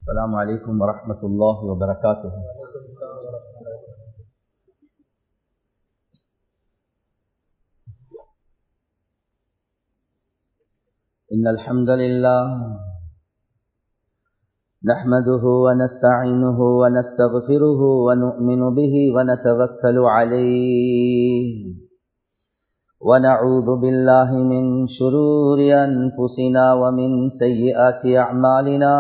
السلام عليكم ورحمة الله وبركاته إن الحمد لله نحمده ونستعينه ونستغفره ونؤمن به ونتوكل عليه ونعوذ بالله من شرور أنفسنا ومن سيئات أعمالنا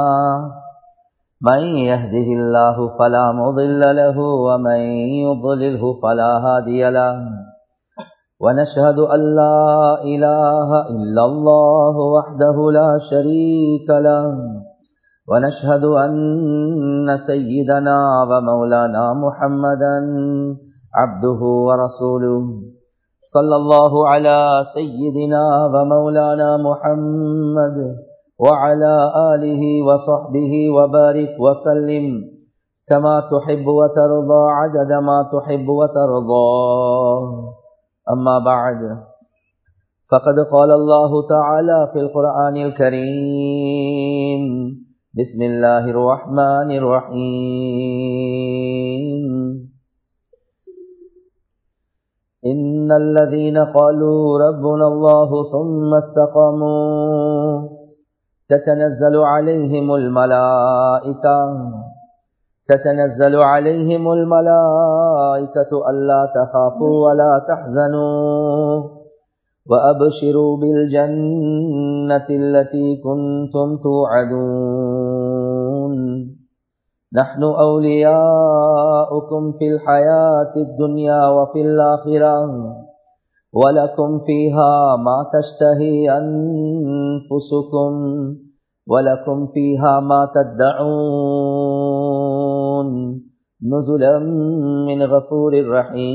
من يهده الله فلا مضل له ومن يضلله فلا هادي له ونشهد أن لا إله إلا الله وحده لا شريك له ونشهد أن سيدنا ومولانا محمدا عبده ورسوله صلى الله على سيدنا ومولانا محمد وعلى آله وصحبه وبارك وسلم كما تحب وترضى عدد ما تحب وترضى أما بعد فقد قال الله تعالى في القرآن الكريم بسم الله الرحمن الرحيم إن الذين قالوا ربنا الله ثم استقاموا تتنزل عليهم الملائكة تتنزل عليهم الملائكة ألا تخافوا ولا تحزنوا وأبشروا بالجنة التي كنتم توعدون نحن أولياؤكم في الحياة الدنيا وفي الآخرة ولكم فيها ما تشتهي أنفسكم ولكم فيها ما تدعون نزلا من غفور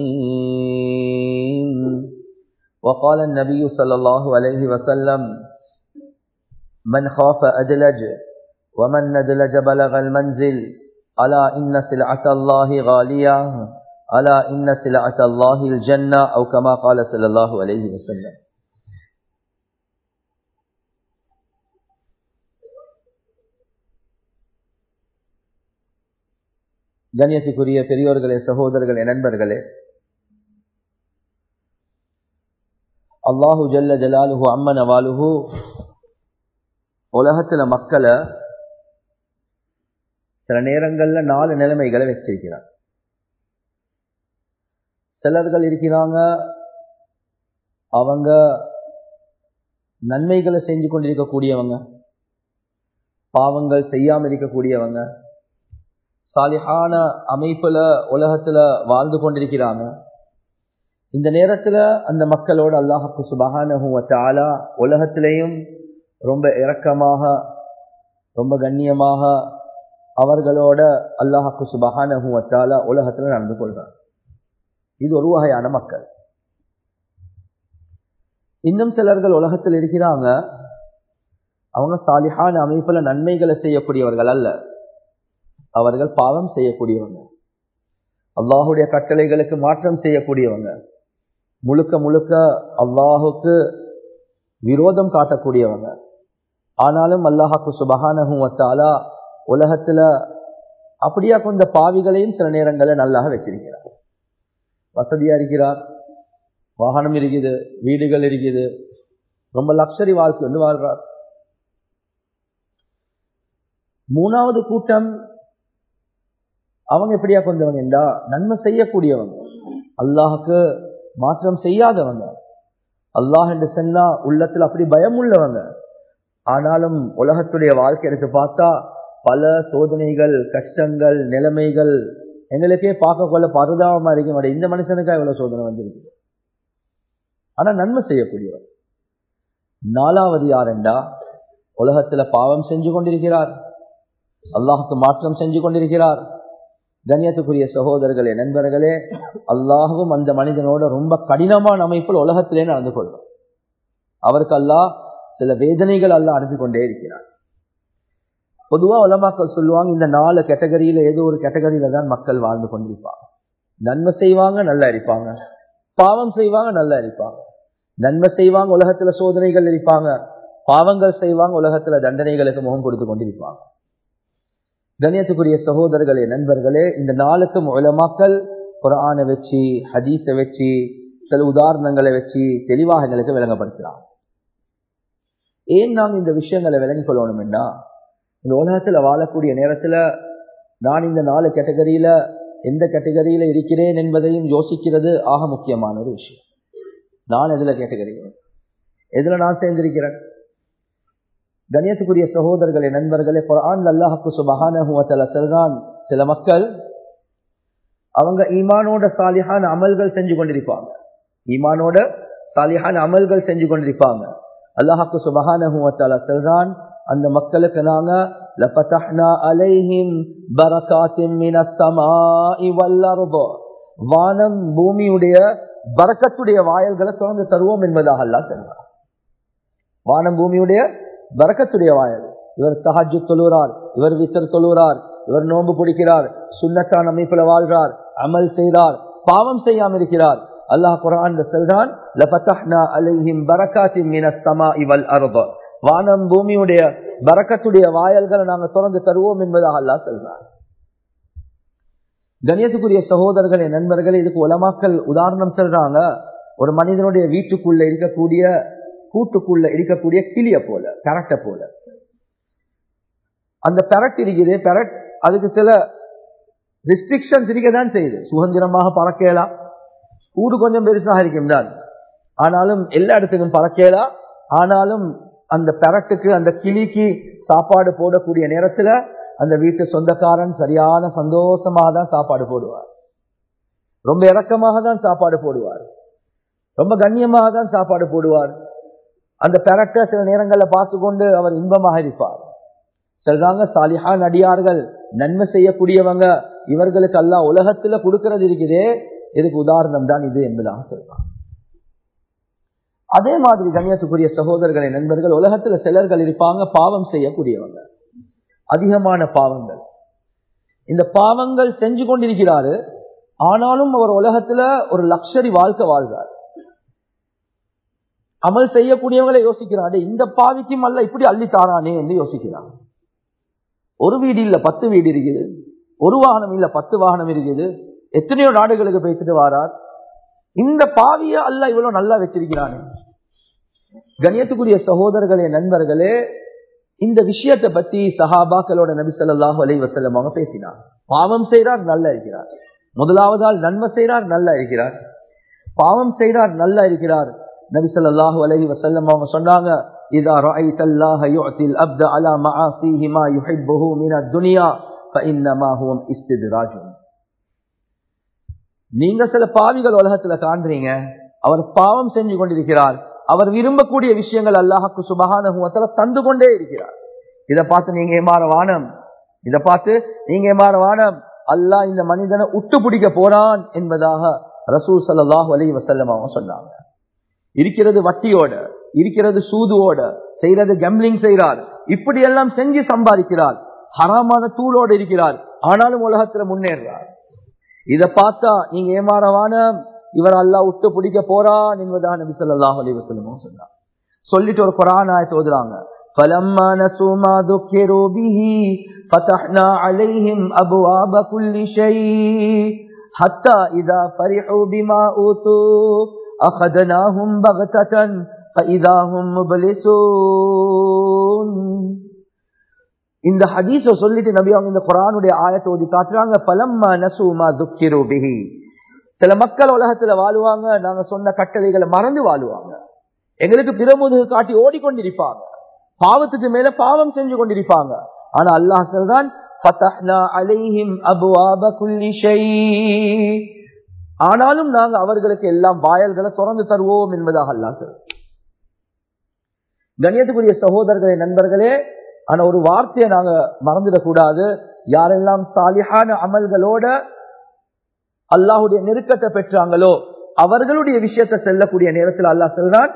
رحيم وقال النبي صلى الله عليه وسلم من خاف أدلج ومن ندلج بلغ المنزل ألا إن سلعة الله غالية ألا إن سلعة الله الجنة أو كما قال صلى الله عليه وسلم கண்ணியத்துக்குரிய பெரியோர்களே சகோதரர்களே நண்பர்களே அல்லாஹு ஜல்ல ஜலாலுஹு அம்மன் அவாலுஹு உலகத்துல மக்களை சில நேரங்கள்ல நாலு நிலைமைகளை வச்சிருக்கிறார் சிலர்கள் இருக்கிறாங்க அவங்க நன்மைகளை செஞ்சு கொண்டிருக்கக்கூடியவங்க பாவங்கள் செய்யாமல் இருக்கக்கூடியவங்க சாலிஹான அமைப்புல உலகத்துல வாழ்ந்து கொண்டிருக்கிறாங்க இந்த நேரத்துல அந்த மக்களோட அல்லாஹுக்கு சுபகான உலகத்திலையும் ரொம்ப இரக்கமாக ரொம்ப கண்ணியமாக அவர்களோட அல்லாஹுக்கு சுபகான உலகத்துல நடந்து கொள்றாங்க இது ஒரு வகையான மக்கள் இன்னும் சிலர்கள் உலகத்தில் இருக்கிறாங்க அவங்க சாலிஹான அமைப்புல நன்மைகளை செய்யக்கூடியவர்கள் அல்ல அவர்கள் பாவம் செய்யக்கூடியவங்க அல்லாஹுடைய கட்டளைகளுக்கு மாற்றம் செய்யக்கூடியவங்க முழுக்க முழுக்க அல்லாஹுக்கு விரோதம் காட்டக்கூடியவங்க ஆனாலும் அல்லாஹாக்கு சுபகானகுவத்தாலா உலகத்துல அப்படியா கொஞ்ச பாவிகளையும் சில நேரங்களில் நல்லாக வச்சிருக்கிறார் வசதியா இருக்கிறார் வாகனம் இருக்குது வீடுகள் இருக்குது ரொம்ப லக்ஸரி வாழ்க்கை வந்து வாழ்றார் மூணாவது கூட்டம் அவங்க எப்படியா கொஞ்சவங்க என்றா நன்மை செய்யக்கூடியவங்க அல்லாஹுக்கு மாற்றம் செய்யாதவங்க அல்லாஹ் என்று சொன்னா உள்ளத்துல அப்படி பயம் உள்ளவங்க ஆனாலும் உலகத்துடைய வாழ்க்கை எடுத்து பார்த்தா பல சோதனைகள் கஷ்டங்கள் நிலைமைகள் எங்களுக்கே பார்க்க கொள்ள பரிதாபமா இருக்க இந்த மனுஷனுக்கா இவ்வளவு சோதனை வந்திருக்கு ஆனா நன்மை செய்யக்கூடியவர் நாலாவது யாரெண்டா உலகத்துல பாவம் செஞ்சு கொண்டிருக்கிறார் அல்லாஹுக்கு மாற்றம் செஞ்சு கொண்டிருக்கிறார் கண்ணியத்துக்குரிய சகோதரர்களே நண்பர்களே அல்லாஹும் அந்த மனிதனோட ரொம்ப கடினமான அமைப்பில் உலகத்திலே நடந்து கொள்வார் அவருக்கு அல்லாஹ் சில வேதனைகள் அல்லாஹ் அனுப்பி கொண்டே இருக்கிறார் பொதுவா உலமாக்கள் சொல்லுவாங்க இந்த நாலு கேட்டகரியில ஏதோ ஒரு கேட்டகரியில தான் மக்கள் வாழ்ந்து கொண்டிருப்பாங்க நன்மை செய்வாங்க நல்லா இருப்பாங்க பாவம் செய்வாங்க நல்லா இருப்பாங்க நன்மை செய்வாங்க உலகத்துல சோதனைகள் இருப்பாங்க பாவங்கள் செய்வாங்க உலகத்துல தண்டனைகளுக்கு முகம் கொடுத்து கொண்டிருப்பாங்க கணியத்துக்குரிய சகோதரர்களே நண்பர்களே இந்த நாளுக்கும் உலமாக்கல் குரானை வச்சு ஹதீஸை வச்சு சில உதாரணங்களை வச்சு தெளிவாக எங்களுக்கு விளங்கப்படுத்தலாம் ஏன் நாம் இந்த விஷயங்களை விளங்கிக் கொள்ளணும்னா இந்த உலகத்துல வாழக்கூடிய நேரத்துல நான் இந்த நாலு கேட்டகரியில எந்த கேட்டகரியில இருக்கிறேன் என்பதையும் யோசிக்கிறது ஆக முக்கியமான ஒரு விஷயம் நான் எதுல கேட்டகரி எதுல நான் சேர்ந்திருக்கிறேன் கணியத்துக்குரிய சகோதரர்களே நண்பர்களே குரான் அல்லாஹுக்கு சுபகான சொல்றான் சில மக்கள் அவங்க ஈமானோட சாலிஹான அமல்கள் செஞ்சு கொண்டிருப்பாங்க ஈமானோட சாலிஹான அமல்கள் செஞ்சு கொண்டிருப்பாங்க அல்லாஹுக்கு சுபகான சொல்றான் அந்த மக்களுக்கு நாங்க لفتحنا عليهم بركات من السماء والارض வானம் பூமியுடைய பரக்கத்துடைய வாயல்களை திறந்து தருவோம் என்பதாக அல்லாஹ் சொல்றார் வானம் பூமியுடைய பரக்கத்துடைய வாயல் இவர் தஹஜு தொழுகிறார் இவர் வித்தர் தொழுகிறார் இவர் நோன்பு பிடிக்கிறார் சுண்ணத்தான் அமைப்புல வாழ்கிறார் அமல் செய்கிறார் பாவம் செய்யாமல் இருக்கிறார் அல்லாஹ் குரான் செல்றான் வானம் பூமியுடைய பரக்கத்துடைய வாயல்களை நாங்க திறந்து தருவோம் என்பதாக அல்லா சொல்றார் கணியத்துக்குரிய சகோதரர்களே நண்பர்களே இதுக்கு உலமாக்கல் உதாரணம் சொல்றாங்க ஒரு மனிதனுடைய வீட்டுக்குள்ள இருக்கக்கூடிய கூட்டுக்குள்ள இருக்கக்கூடிய கிளிய போல பெரட்டை போல அந்த பெரட் இருக்குது பெரட் அதுக்கு சில ரெஸ்ட்ரிக்ஷன்ஸ் இருக்கதான் செய்யுது சுதந்திரமாக பறக்கலாம் கூடு கொஞ்சம் பெருசாக இருக்கும் தான் ஆனாலும் எல்லா இடத்துக்கும் பறக்கலாம் ஆனாலும் அந்த பெரட்டுக்கு அந்த கிளிக்கு சாப்பாடு போடக்கூடிய நேரத்துல அந்த வீட்டு சொந்தக்காரன் சரியான சந்தோஷமாக தான் சாப்பாடு போடுவார் ரொம்ப இறக்கமாக தான் சாப்பாடு போடுவார் ரொம்ப கண்ணியமாக தான் சாப்பாடு போடுவார் அந்த பெரட்டை சில நேரங்கள்ல பார்த்து கொண்டு அவர் இன்பமாக இருப்பார் சொல்றாங்க சாலிஹா நடிகார்கள் நன்மை செய்யக்கூடியவங்க இவர்களுக்கு எல்லாம் உலகத்துல கொடுக்கறது இருக்குதே இதுக்கு உதாரணம் தான் இது என்பதாக சொல்றாங்க அதே மாதிரி கண்ணியத்துக்குரிய சகோதரர்களை நண்பர்கள் உலகத்துல சிலர்கள் இருப்பாங்க பாவம் செய்யக்கூடியவங்க அதிகமான பாவங்கள் இந்த பாவங்கள் செஞ்சு கொண்டிருக்கிறாரு ஆனாலும் அவர் உலகத்துல ஒரு லக்ஷரி வாழ்க்கை வாழ்றார் அமல் செய்யக்கூடியவங்களை யோசிக்கிறாரு இந்த பாவிக்கும் அல்ல இப்படி அள்ளி தாரானே என்று யோசிக்கிறாங்க ஒரு வீடு இல்ல பத்து வீடு இருக்குது ஒரு வாகனம் இல்ல பத்து வாகனம் இருக்குது எத்தனையோ நாடுகளுக்கு போய்த்துட்டு வாரார் இந்த பாவிய அல்ல இவ்வளவு நல்லா வச்சிருக்கிறானே கணியத்துக்குரிய சகோதரர்களே நண்பர்களே இந்த விஷயத்தை பத்தி சஹாபாக்களோட நபி சொல்லாஹு அலை வசல்லம் அவங்க பேசினார் பாவம் செய்கிறார் நல்லா இருக்கிறார் முதலாவதால் நன்மை செய்கிறார் நல்லா இருக்கிறார் பாவம் செய்கிறார் நல்லா இருக்கிறார் நபி சொல்லாஹு அலஹி வசல்லம் அவங்க சொன்னாங்க இதா رأيت الله يعطي الأبد على معاصيه ما يحبه من الدنيا فإنما هو استدراج நீங்க சில பாவிகள் உலகத்துல காண்றீங்க அவர் பாவம் செஞ்சு கொண்டிருக்கிறார் அவர் விரும்பக்கூடிய விஷயங்கள் அல்லாஹுக்கு சுபகான தந்து கொண்டே இருக்கிறார் இதை பார்த்து நீங்க ஏமாற வானம் இதை பார்த்து நீங்க ஏமாற வானம் அல்லாஹ் இந்த மனிதனை உட்டு பிடிக்க போறான் என்பதாக ரசூல் சல்லாஹூ அலி வசல்லம் அவங்க சொன்னாங்க இருக்கிறது வட்டியோட இருக்கிறது சூதுவோட செய்யறது கம்பிளிங் செய்கிறார் இப்படி எல்லாம் செஞ்சு சம்பாதிக்கிறார் ஹராமான தூளோடு இருக்கிறார் ஆனாலும் உலகத்துல முன்னேறார் இத பார்த்தா நீங்க ஏமாறவான இவர் அல்லா விட்டு பிடிக்க போறான் என்பதாக நபி சொல்லாஹ் அலி வசல்லமும் சொன்னார் சொல்லிட்டு ஒரு குரான் ஆயத்தை ஓதுறாங்க فلما نسوا ما ذكروا به فتحنا عليهم أبواب كل شيء حتى إذا فرحوا بما أوتوا أخذناهم بغتة فإذا هم مبلسون இந்த ஹதீஸ சொல்லிட்டு நபி அவங்க இந்த குரானுடைய ஆயத்தை ஓதி காட்டுறாங்க பலம்மா நசுமா துக்கிரு பிஹி சில மக்கள் உலகத்துல வாழுவாங்க நாங்க சொன்ன கட்டளைகளை மறந்து வாழுவாங்க எங்களுக்கு பிரமுதுகு காட்டி ஓடிக்கொண்டிருப்பாங்க பாவத்துக்கு மேல பாவம் செஞ்சு கொண்டிருப்பாங்க ஆனா அல்லாஹ் சொல்றான் ஆனாலும் நாங்க அவர்களுக்கு எல்லாம் வாயல்களை திறந்து தருவோம் என்பதாக அல்லாஹ் சொல்ற கணியத்துக்குரிய சகோதரர்களே நண்பர்களே ஆனா ஒரு வார்த்தையை நாங்க மறந்துடக்கூடாது யாரெல்லாம் சாலிஹான அமல்களோட அல்லாஹுடைய நெருக்கத்தை பெற்றாங்களோ அவர்களுடைய விஷயத்தை செல்லக்கூடிய நேரத்தில் அல்லாஹ் சொல்றான்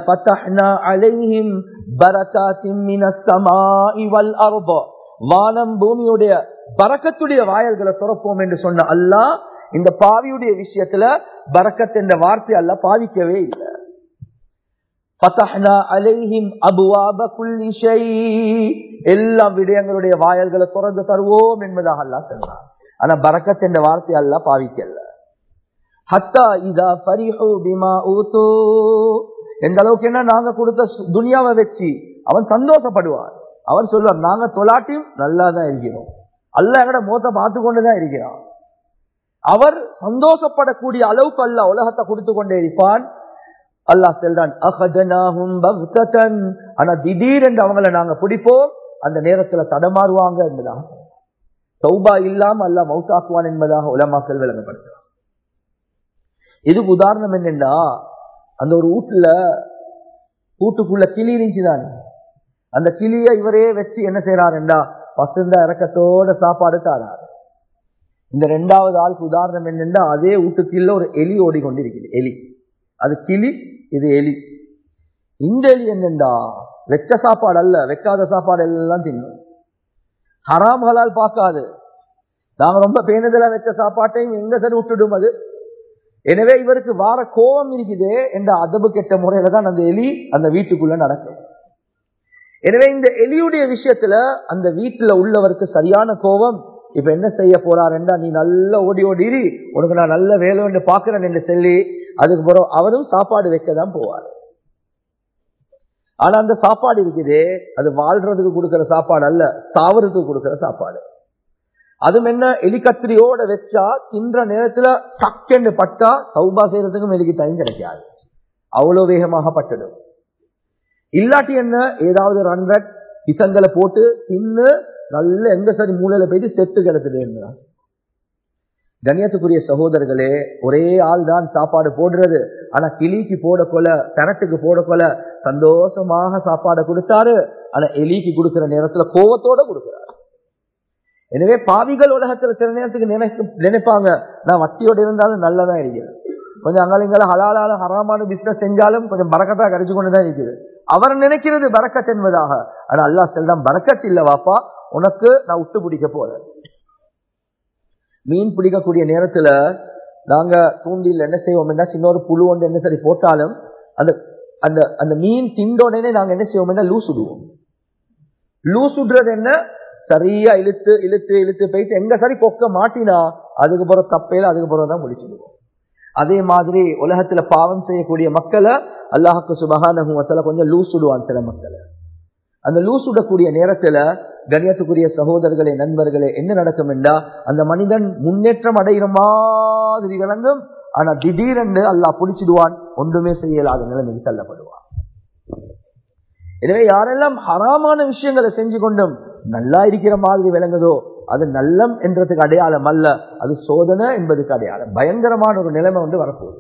வானம் பூமியுடைய பறக்கத்துடைய வாயல்களை துறப்போம் என்று சொன்ன அல்லாஹ் இந்த பாவியுடைய விஷயத்துல பறக்கத் என்ற வார்த்தை அல்ல பாவிக்கவே இல்லை ஃபதஹ்னா அலைஹிம் அபுவாப குல்லி ஷை எல்லா விடயங்களுடைய வாயல்களை திறந்து தருவோம் என்பதாக அல்லாஹ் சொன்னார் ஆனா பரக்கத் என்ற வார்த்தை அல்லாஹ் பாவிக்கல ஹத்தா இதா பரிஹு பிமா ஊத்து எந்த அளவுக்கு என்ன நாங்க கொடுத்த சு- துனியாவை வச்சு அவன் சந்தோஷப்படுவான் அவன் சொல்வார் நாங்க தொலாட்டியும் நல்லா தான் இருக்கிறோம் அல்ல எங்கட மோத்த பார்த்து கொண்டுதான் இருக்கிறான் அவர் சந்தோஷப்படக்கூடிய அளவுக்கு அல்ல உலகத்தை கொடுத்து கொண்டே இருப்பான் அல்லாஹ் செல்றான் அஹதனாஹும் பக்தன் ஆனா திடீரென்று அவங்கள நாங்க பிடிப்போம் அந்த நேரத்துல தடமாறுவாங்க என்பதாக தௌபா இல்லாம அல்லாஹ் மௌத்தாக்குவான் என்பதாக உலமாக்கல் விளங்கப்படுத்துறான் இதுக்கு உதாரணம் என்னன்னா அந்த ஒரு வீட்டுல வீட்டுக்குள்ள கிளி இருந்துச்சுதானே அந்த கிளிய இவரே வச்சு என்ன செய்யறாருண்டா பசுந்த இறக்கத்தோட சாப்பாடு தாராரு இந்த ரெண்டாவது ஆளுக்கு உதாரணம் என்னன்னா அதே வீட்டுக்குள்ள ஒரு எலி ஓடிக்கொண்டிருக்குது எலி அது கிளி இது எலி இந்த எலி என்னண்டா வெச்ச சாப்பாடு அல்ல வைக்காத சாப்பாடு எல்லாம் தின்னும் ஹராம் ஹலால் பார்க்காது நாங்க ரொம்ப பேணுதலா வச்ச சாப்பாட்டையும் எங்க சரி விட்டுடும் அது எனவே இவருக்கு வார கோபம் இருக்குது என்ற அதபு கெட்ட முறையில தான் அந்த எலி அந்த வீட்டுக்குள்ள நடக்கும் எனவே இந்த எலியுடைய விஷயத்துல அந்த வீட்டுல உள்ளவருக்கு சரியான கோபம் இப்ப என்ன செய்ய போறாருண்டா நீ நல்ல ஓடி ஓடி இரு, உனக்கு நான் நல்ல வேலை ஒன்று பாக்குறேன் என்று சொல்லி அதுக்கு பிறகு அவரும் சாப்பாடு வைக்க தான் போவார் ஆனா அந்த சாப்பாடு இருக்குது அது வாழ்றதுக்கு கொடுக்கிற சாப்பாடு அல்ல சாவறதுக்கு கொடுக்கிற சாப்பாடு அதுவும் என்ன எலிக்கத்திரியோட வச்சா தின்ற நேரத்துல டக்குன்னு பட்டா சௌபா செய்யறதுக்கும் எலிக்கு டைம் கிடைக்காது அவ்வளவு வேகமாக பட்டுடும் இல்லாட்டி என்ன ஏதாவது ஒரு ஹண்ட்ரட் பிசங்களை போட்டு தின்னு நல்ல எங்க சரி மூலையில போயிட்டு செத்து கிடக்குது என்றான் கண்ணியத்துக்குரிய சகோதரர்களே ஒரே ஆள் தான் சாப்பாடு போடுறது ஆனா கிளிக்கு போட கொல தரட்டுக்கு போட கொல சந்தோஷமாக சாப்பாடை கொடுத்தாரு ஆனா எலிக்கு கொடுக்கிற நேரத்துல கோவத்தோட கொடுக்கிறாரு எனவே பாவிகள் உலகத்துல சில நேரத்துக்கு நினைக்க நினைப்பாங்க நான் வட்டியோட இருந்தாலும் நல்லதா இருக்கிறது கொஞ்சம் அங்காலிங்கள ஹலாலால ஹராமான பிசினஸ் செஞ்சாலும் கொஞ்சம் பறக்கத்தா கிடைச்சு கொண்டுதான் இருக்குது அவர் நினைக்கிறது பறக்கத் என்பதாக ஆனா அல்லாஹ் செல்லம் பறக்கத் இல்ல வாப்பா உனக்கு நான் விட்டு பிடிக்க போறேன் மீன் பிடிக்கக்கூடிய நேரத்துல நாங்க தூண்டில் என்ன செய்வோம்னா சின்ன ஒரு புழு ஒன்று என்ன சரி போட்டாலும் அந்த அந்த அந்த மீன் திண்டோடனே நாங்க என்ன செய்வோம்னா லூஸ் விடுவோம் லூஸ் விடுறது என்ன சரியா இழுத்து இழுத்து இழுத்து போயிட்டு எங்க சரி கொக்க மாட்டினா அதுக்கு பிறகு தப்பையில அதுக்கு பிறகு தான் முடிச்சுடுவோம் அதே மாதிரி உலகத்துல பாவம் செய்யக்கூடிய மக்களை அல்லாஹுக்கு சுபகான கொஞ்சம் லூஸ் விடுவான் சில மக்களை அந்த லூஸ் விடக்கூடிய நேரத்துல கணியத்துக்குரிய சகோதரர்களே நண்பர்களே என்ன நடக்கும் என்றா அந்த மனிதன் முன்னேற்றம் அடைகிற மாதிரி விளங்கும் ஆனா திடீரென்று அல்லாஹ் பிடிச்சிடுவான் ஒன்றுமே செய்யலாத நிலைமைக்கு தள்ளப்படுவான் எனவே யாரெல்லாம் ஹராமான விஷயங்களை செஞ்சு கொண்டும் நல்லா இருக்கிற மாதிரி விளங்குதோ அது நல்லம் என்றதுக்கு அடையாளம் அல்ல அது சோதனை என்பதுக்கு அடையாளம் பயங்கரமான ஒரு நிலைமை வந்து வரப்போகுது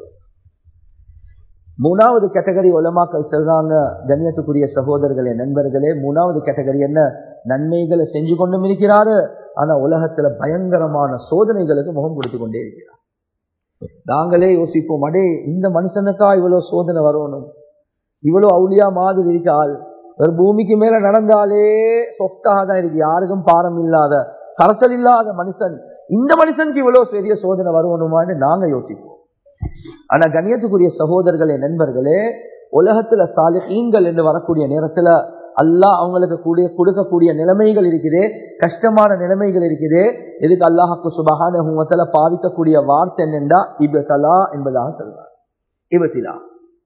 மூணாவது கேட்டகரி உலமாக்கள் சொல்றாங்க கண்ணியத்துக்குரிய சகோதரர்களே நண்பர்களே மூணாவது கேட்டகரி என்ன நன்மைகளை செஞ்சு கொண்டும் இருக்கிறாரு ஆனா உலகத்துல பயங்கரமான சோதனைகளுக்கு முகம் கொடுத்து கொண்டே இருக்கிறார் நாங்களே யோசிப்போம் அடே இந்த மனுஷனுக்கா இவ்வளவு சோதனை வரணும் இவ்வளவு அவுளியா மாதிரி இருக்க ஆள் ஒரு பூமிக்கு மேல நடந்தாலே சொத்தாக தான் இருக்கு யாருக்கும் பாரம் இல்லாத கரத்தல் இல்லாத மனுஷன் இந்த மனுஷனுக்கு இவ்வளவு பெரிய சோதனை வருவணுமான்னு நாங்க யோசிப்போம் ஆனா கண்ணியத்துக்குரிய சகோதரர்களே நண்பர்களே உலகத்துல சாலிஹீன்கள் என்று வரக்கூடிய நேரத்துல அல்லாஹ் அவங்களுக்கு கூடிய கொடுக்கக்கூடிய நிலைமைகள் இருக்குது கஷ்டமான நிலைமைகள் இருக்குது இதுக்கு அல்லாஹுக்கு சுபகான பாவிக்கக்கூடிய வார்த்தை என்னென்றா இபத்தலா என்பதாக சொல்றார் இபத்திலா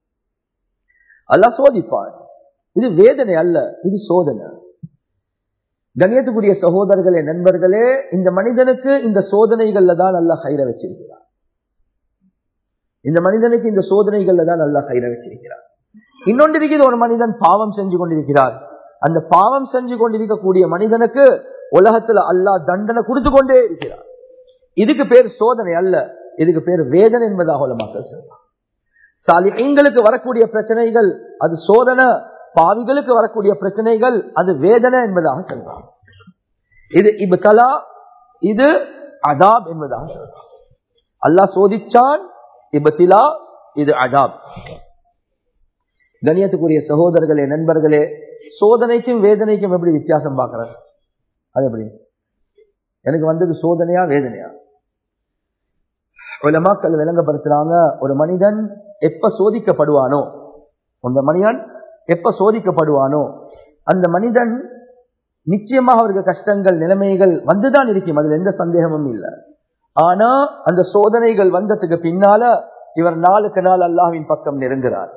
அல்லாஹ் சோதிப்பார் இது வேதனை அல்ல இது சோதனை கண்ணியத்துக்குரிய சகோதரர்களே நண்பர்களே இந்த மனிதனுக்கு இந்த சோதனைகள்ல தான் நல்லா கயிற வச்சிருக்கிறார் இந்த மனிதனுக்கு இந்த சோதனைகள்ல தான் நல்லா கயிற வச்சிருக்கிறார் இன்னொன்று இருக்குது ஒரு மனிதன் பாவம் செஞ்சு கொண்டிருக்கிறார் அந்த பாவம் செஞ்சு கொண்டிருக்கக்கூடிய மனிதனுக்கு உலகத்துல அல்லாஹ் தண்டனை கொடுத்து கொண்டே இருக்கிறார் இதுக்கு பேர் சோதனை அல்ல இதுக்கு பேர் வேதனை என்பதாக உள்ள மக்கள் சொல்றாங்க சாலிஹீன்களுக்கு வரக்கூடிய பிரச்சனைகள் அது சோதனை பாவிகளுக்கு வரக்கூடிய பிரச்சனைகள் அது வேதனை என்பதாக சொல்றாங்க இது இப்தலா இது அதாப் என்பதாக சொல்றாங்க அல்லாஹ் சோதிச்சான் இபத்திலா இது அதாப் கணியத்துக்குரிய சகோதரர்களே நண்பர்களே சோதனைக்கும் வேதனைக்கும் எப்படி வித்தியாசம் பார்க்கறது அது எப்படி எனக்கு வந்தது சோதனையா வேதனையா உலமாக்கள் விளங்கப்படுத்துறாங்க ஒரு மனிதன் எப்ப சோதிக்கப்படுவானோ அந்த மனிதன் எப்ப சோதிக்கப்படுவானோ அந்த மனிதன் நிச்சயமாக அவருக்கு கஷ்டங்கள் நிலைமைகள் வந்துதான் இருக்கும் அதுல எந்த சந்தேகமும் இல்லை ஆனா அந்த சோதனைகள் வந்ததுக்கு பின்னால இவர் நாளுக்கு நாள் அல்லாஹ்வின் பக்கம் நெருங்குகிறார்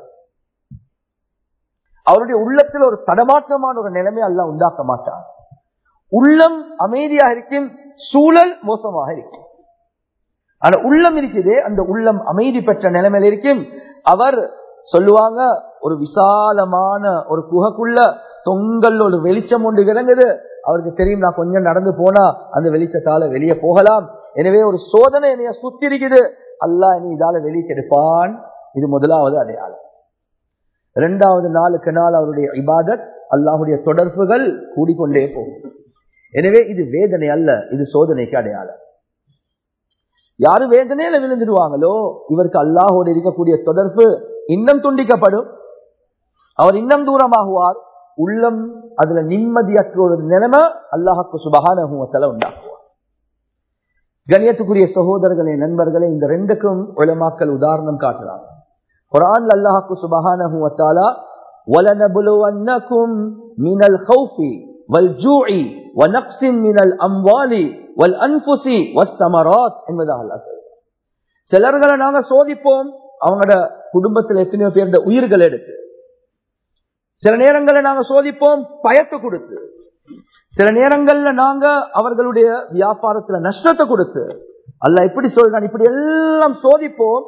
அவருடைய உள்ளத்தில் ஒரு தடமாற்றமான ஒரு நிலைமை அல்லாஹ் உண்டாக்க மாட்டார் உள்ளம் அமைதியாக இருக்கும் சூழல் மோசமாக இருக்கும் ஆனா உள்ளம் இருக்குது அந்த உள்ளம் அமைதி பெற்ற நிலைமையில இருக்கும் அவர் சொல்லுவாங்க ஒரு விசாலமான ஒரு குகைக்குள்ள தொங்கல் ஒரு வெளிச்சம் ஒன்று விளங்குது அவருக்கு தெரியும் நான் கொஞ்சம் நடந்து போனா அந்த வெளிச்சத்தால வெளியே போகலாம் எனவே ஒரு சோதனை என்னைய சுத்தி இருக்குது அல்லாஹ் நீ இதால வெளியே கெடுப்பான் இது முதலாவது அடையாளம் இரண்டாவது நாளுக்கு நாள் அவருடைய இபாதத் அல்லாஹுடைய தொடர்புகள் கூடிக்கொண்டே போகும் எனவே இது வேதனை அல்ல இது சோதனைக்கு அடையாளம் யாரு வேதனையில விழுந்துடுவாங்களோ இவருக்கு அல்லாஹோடு இருக்கக்கூடிய தொடர்பு இன்னும் துண்டிக்கப்படும் அவர் இன்னும் தூரமாகுவார் உள்ளம் அதுல நிம்மதியற்ற ஒரு நிலைமை அல்லாஹுக்கு சுபகான உண்டாக்குவார் கணியத்துக்குரிய சகோதரர்களே நண்பர்களே இந்த ரெண்டுக்கும் உலமாக்கள் உதாரணம் காட்டுறாங்க குரான் அல்லாஹுக்கு சுபகான وَلَنَبْلُوَنَّكُمْ مِنَ الْخَوْفِ وَالْجُوعِ وَنَقْصٍ مِنَ الْأَمْوَالِ وَالْأَنفُسِ وَالثَّمَرَاتِ என்பதாக அல்லாஹ் சொல்றார் சிலர்களை நாங்க சோதிப்போம் அவங்களோட குடும்பத்தில் எத்தனையோ பேருடைய உயிர்கள் எடுத்து சில நேரங்களை நாங்க சோதிப்போம் பயத்தை கொடுத்து சில நேரங்கள்ல நாங்க அவர்களுடைய வியாபாரத்துல நஷ்டத்தை கொடுத்து அல்ல இப்படி சொல்றான் இப்படி எல்லாம் சோதிப்போம்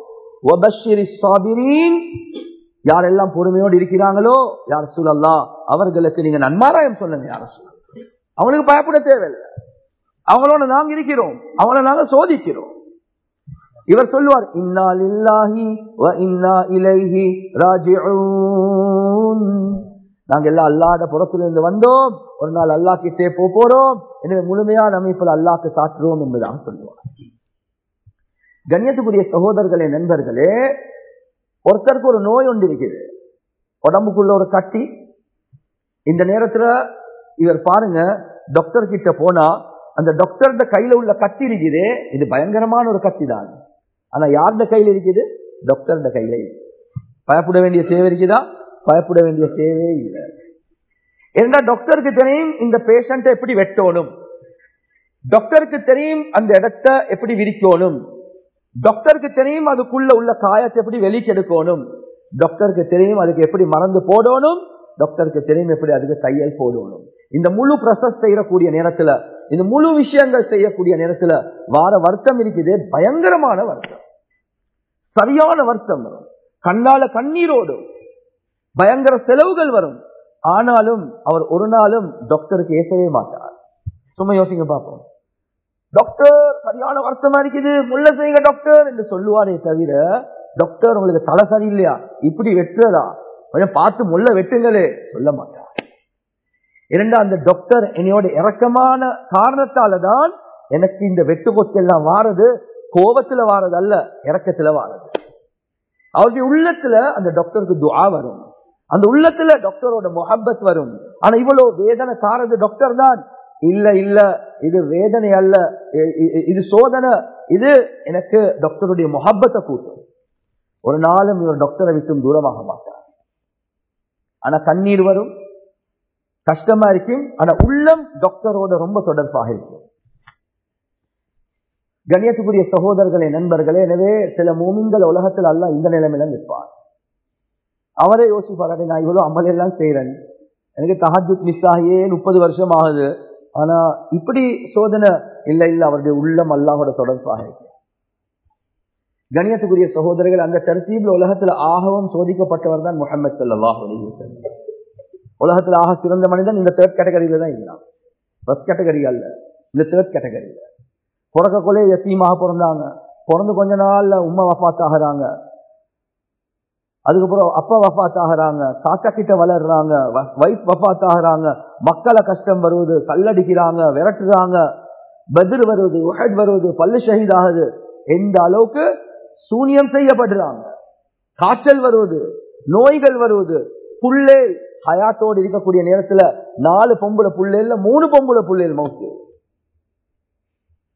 யாரெல்லாம் பொறுமையோடு இருக்கிறாங்களோ யார் சூழல்லா அவர்களுக்கு நீங்க நன்மாராயம் சொல்லுங்க யார சூழல் அவங்களுக்கு பயப்பட தேவையில்லை அவங்களோட நாங்க இருக்கிறோம் அவங்கள நாங்க சோதிக்கிறோம் இவர் சொல்லுவார் இன்னா லில்லாஹி வ இன்னா இலைஹி ராஜிஊன் நாங்க எல்லாம் அல்லாத புறத்திலிருந்து வந்தோம் ஒரு நாள் அல்லாஹ் கிட்டே போ போறோம் எனவே முழுமையான அமைப்பில் அல்லாஹ்க்கு சாற்றுவோம் என்பதாக சொல்லுவார் கண்ணியத்துக்குரிய சகோதரர்களே நண்பர்களே ஒருத்தருக்கு ஒரு நோய் ஒன்று இருக்குது உடம்புக்குள்ள ஒரு கட்டி இந்த நேரத்துல இவர் பாருங்க டாக்டர் கிட்ட போனா அந்த டாக்டர் கையில உள்ள கத்தி இருக்குது இது பயங்கரமான ஒரு கத்தி தான் ஆனா யார்ட கையில இருக்குது டாக்டர் கையில பயப்பட வேண்டிய தேவை இருக்குதா பயப்பட வேண்டிய தேவையே இல்லை ஏன்னா டாக்டருக்கு தெரியும் இந்த பேஷண்ட்டை எப்படி வெட்டணும் டாக்டருக்கு தெரியும் அந்த இடத்த எப்படி விரிக்கணும் டாக்டருக்கு தெரியும் அதுக்குள்ள உள்ள காயத்தை எப்படி வெளிக்கெடுக்கணும் டாக்டருக்கு தெரியும் அதுக்கு எப்படி மறந்து போடணும் டாக்டருக்கு தெரியும் எப்படி அதுக்கு தையல் போடணும் இந்த முழு ப்ரொசஸ் செய்யக்கூடிய நேரத்துல இந்த முழு விஷயங்கள் செய்யக்கூடிய நேரத்துல வார வருத்தம் இருக்குது பயங்கரமான வருத்தம் சரியான வருத்தம் வரும் கண்ணால கண்ணீரோடும் பயங்கர செலவுகள் வரும் ஆனாலும் அவர் ஒரு நாளும் டாக்டருக்கு ஏசவே மாட்டார் சும்மா யோசிங்க பார்ப்போம் டாக்டர் சரியான வருத்தமா இருக்குது முள்ள செய்யுங்க டாக்டர் என்று சொல்லுவாரே தவிர டாக்டர் உங்களுக்கு தலை சரியில்லையா இப்படி வெட்டுறதா கொஞ்சம் பார்த்து முள்ள வெட்டுங்களே சொல்ல மாட்டார் இரண்டா அந்த டாக்டர் என்னையோட இறக்கமான காரணத்தால தான் எனக்கு இந்த வெட்டு கொத்தெல்லாம் வாரது கோபத்துல வாரது அல்ல இறக்கத்துல வாரது அவருடைய உள்ளத்துல அந்த டாக்டருக்கு துவா வரும் அந்த உள்ளத்துல டாக்டரோட முகப்பத் வரும் ஆனா இவ்வளவு வேதனை தாரது டாக்டர் தான் இல்ல இல்ல இது வேதனை அல்ல இது சோதனை இது எனக்கு டாக்டருடைய முகப்பத்தை கூட்டும் ஒரு நாளும் இவர் டாக்டரை விட்டும் தூரமாக மாட்டார் ஆனா கண்ணீர் வரும் கஷ்டமா இருக்கும் ஆனா உள்ளம் டாக்டரோட ரொம்ப தொடர்பாக இருக்கும் கண்ணியத்துக்குரிய சகோதரர்களே நண்பர்களே எனவே சில மூமின்கள் உலகத்தில் அல்ல இந்த நிலைமையில நிற்பார் அவரே யோசிப்பாரு நான் இவ்வளவு அமல் எல்லாம் செய்யறேன் எனக்கு தஹஜுத் மிஸ் ஆகியே முப்பது வருஷம் ஆகுது ஆனா இப்படி சோதனை இல்ல இல்ல அவருடைய உள்ளம் அல்லாஹோட தொடர்பாக இருக்கு கணியத்துக்குரிய சகோதரர்கள் அந்த தர்த்தீப்ல உலகத்துல ஆகவும் சோதிக்கப்பட்டவர் தான் முகமது சல்லாஹ் உலகத்துல ஆக சிறந்த மனிதன் இந்த தேர்ட் கேட்டகரியில தான் இருந்தான் ஃபர்ஸ்ட் கேட்டகரி அல்ல இந்த தேர்ட் கேட்டகரியில பிறக்க கொலை எத்தீமாக பிறந்தாங்க பிறந்து கொஞ்ச நாள்ல உம்மா வஃத் ஆகிறாங்க அதுக்கப்புறம் அப்பா வஃத் ஆகிறாங்க காக்கா கிட்ட வளர்றாங்க வைஃப் வஃத் ஆகிறாங்க மக்களை கஷ்டம் வருவது கல்லடிக்கிறாங்க விரட்டுறாங்க பதிர் வருவது உஹட் வருவது பல்லு ஷஹீத் ஆகுது எந்த அளவுக்கு சூனியம் செய்யப்படுறாங்க காய்ச்சல் வருவது நோய்கள் வருவது புள்ளே ஹயாத்தோடு இருக்கக்கூடிய நேரத்துல நாலு பொம்புல புள்ளேல மூணு பொம்புல புள்ளேல் மவுத்து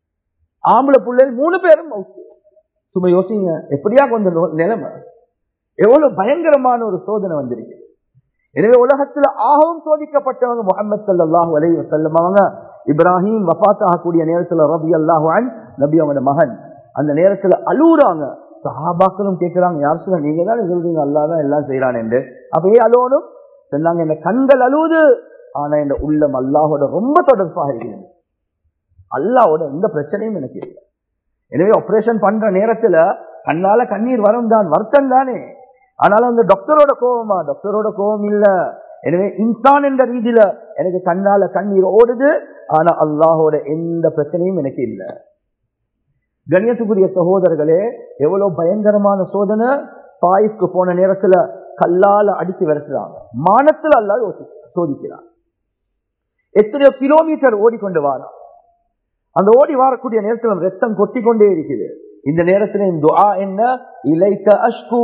ஆம்பளை புள்ளேல் மூணு பேரும் மவுத்து சும்மா யோசிங்க எப்படியா கொஞ்சம் நிலைமை எவ்வளவு பயங்கரமான ஒரு சோதனை வந்திருக்கு எனவே உலகத்துல ஆகவும் சோதிக்கப்பட்டவங்க முகமது சல்லாஹூ அலை வசல்லம் அவங்க இப்ராஹிம் வபாத் ஆகக்கூடிய நேரத்துல ரபி அல்லாஹான் நபி அவனோட மகன் அந்த நேரத்துல அழுகுறாங்க சஹாபாக்களும் கேட்கிறாங்க யார் சொல்ல நீங்க தானே சொல்றீங்க அல்லாதான் எல்லாம் செய்யறான் என்று அப்பயே அழுவனும் சொன்னாங்க இந்த கண்கள் அழுவுது ஆனா இந்த உள்ளம் அல்லாஹோட ரொம்ப தொடர்பாக இருக்கிறது அல்லாவோட எந்த பிரச்சனையும் எனக்கு இல்லை எனவே ஆபரேஷன் பண்ற நேரத்துல கண்ணால கண்ணீர் வரும் தான் வருத்தம் தானே ஆனாலும் அந்த டாக்டரோட கோபமா டாக்டரோட கோபம் இல்ல எனவே இன்சான் என்ற ரீதியில எனக்கு கண்ணால கண்ணீர் ஓடுது ஆனா அல்லாஹோட எந்த பிரச்சனையும் எனக்கு இல்ல கண்ணியத்துக்குரிய சகோதரர்களே எவ்வளவு பயங்கரமான சோதனை தாய்க்கு போன நேரத்துல கல்லால அடிச்சு விரட்டுறாங்க மானத்துல அல்லா சோதிக்கிறான் எத்தனையோ கிலோமீட்டர் ஓடிக்கொண்டு வாரான் அந்த ஓடி வரக்கூடிய நேரத்தில் ரத்தம் கொட்டி கொண்டே இருக்குது இந்த நேரத்தில் துஆ என்ன இலைக்க அஷ்கு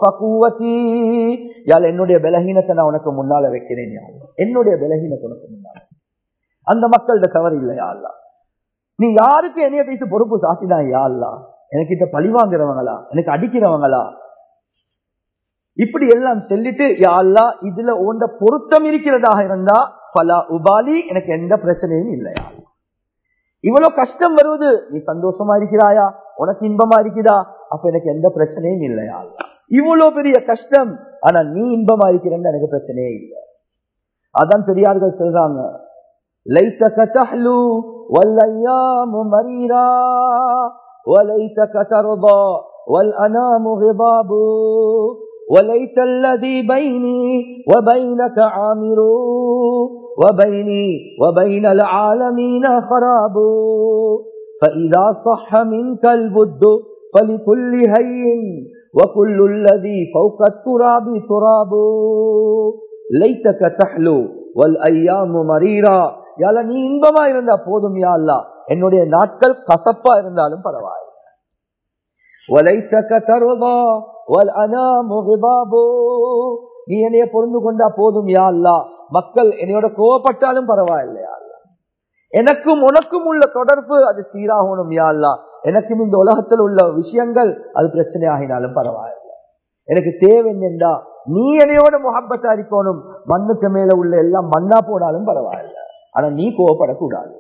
யாழ் என்னுடைய பலகீனத்தை நான் உனக்கு முன்னால வைக்கிறேன் என்னுடைய பலகீனத்தை உனக்கு முன்னால அந்த மக்கள்கிட்ட தவறு இல்லையா அல்ல நீ யாருக்கு என்னைய பேசி பொறுப்பு சாத்தினா யா அல்ல எனக்கிட்ட பழி வாங்குறவங்களா எனக்கு அடிக்கிறவங்களா இப்படி எல்லாம் சொல்லிட்டு யா அல்லா இதுல உண்ட பொருத்தம் இருக்கிறதாக இருந்தா பல உபாலி எனக்கு எந்த பிரச்சனையும் இல்லையா இவ்வளவு கஷ்டம் வருவது நீ சந்தோஷமா இருக்கிறாயா உனக்கு இன்பமா இருக்குதா அப்ப எனக்கு எந்த பிரச்சனையும் இல்லையா இவ்வளவு பெரிய கஷ்டம் ஆனா நீ இன்பமா இருக்கிறன்னு எனக்கு பிரச்சனையே இல்லை அதான் பெரியார்கள் சொல்றாங்க லைத்தக தஹ்லு والأيام مريرا وليتك ترضى والأنام غضاب وليت الذي بيني وبينك عامر وبيني وبين العالمين خراب فإذا صح منك البد فلكل هي وكل الذي فوق التراب تراب ليتك تحلو والأيام مريرا யால நீ இன்பமா இருந்தா போதும் யா அல்லா என்னுடைய நாட்கள் கசப்பா இருந்தாலும் பரவாயில்லை நீ என்னைய பொருந்து கொண்டா போதும் யா அல்லா மக்கள் என்னையோட கோவப்பட்டாலும் பரவாயில்லையா எனக்கும் உனக்கும் உள்ள தொடர்பு அது சீராகணும் யா அல்லா எனக்கும் இந்த உலகத்தில் உள்ள விஷயங்கள் அது பிரச்சனை ஆகினாலும் பரவாயில்லை எனக்கு தேவை என்னென்றா நீ என்னையோட முகப்பத்தா இருக்கணும் மண்ணுக்கு மேல உள்ள எல்லாம் மண்ணா போனாலும் பரவாயில்லை ஆனா நீ கோவப்படக்கூடாது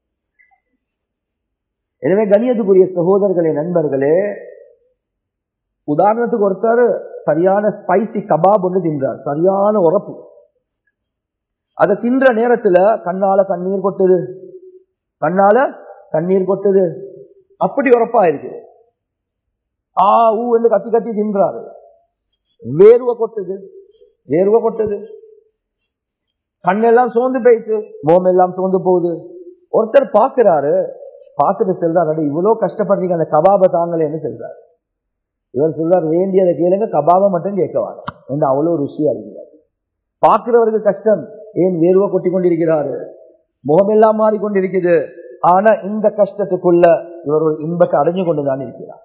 எனவே கணியத்துக்குரிய சகோதரர்களே நண்பர்களே உதாரணத்துக்கு ஒருத்தர் சரியான ஸ்பைசி கபாப் ஒன்று தின்றார் சரியான உறப்பு அதை தின்ற நேரத்துல கண்ணால கண்ணீர் கொட்டுது கண்ணால கண்ணீர் கொட்டுது அப்படி உறப்பா இருக்கு ஆ ஊ என்று கத்தி கத்தி தின்றாரு வேர்வை கொட்டுது வேர்வை கொட்டுது கண்ணெல்லாம் சோர்ந்து போயிட்டு மோம் எல்லாம் சோர்ந்து போகுது ஒருத்தர் பாக்குறாரு பார்த்துட்டு செல்றாரு இவ்வளவு கஷ்டப்படுறீங்க அந்த கபாபை தாங்களேன்னு செல்றாரு இவர் சொல்றார் வேண்டியதை கேளுங்க கபாபை மட்டும் கேட்கவாங்க என்று அவ்வளவு ருசியா இருக்கிறார் பார்க்கிறவருக்கு கஷ்டம் ஏன் வேர்வை கொட்டி கொண்டிருக்கிறாரு முகமெல்லாம் மாறிக்கொண்டிருக்குது ஆனா இந்த கஷ்டத்துக்குள்ள இவர் ஒரு இன்பத்தை அடைஞ்சு கொண்டுதான் இருக்கிறார்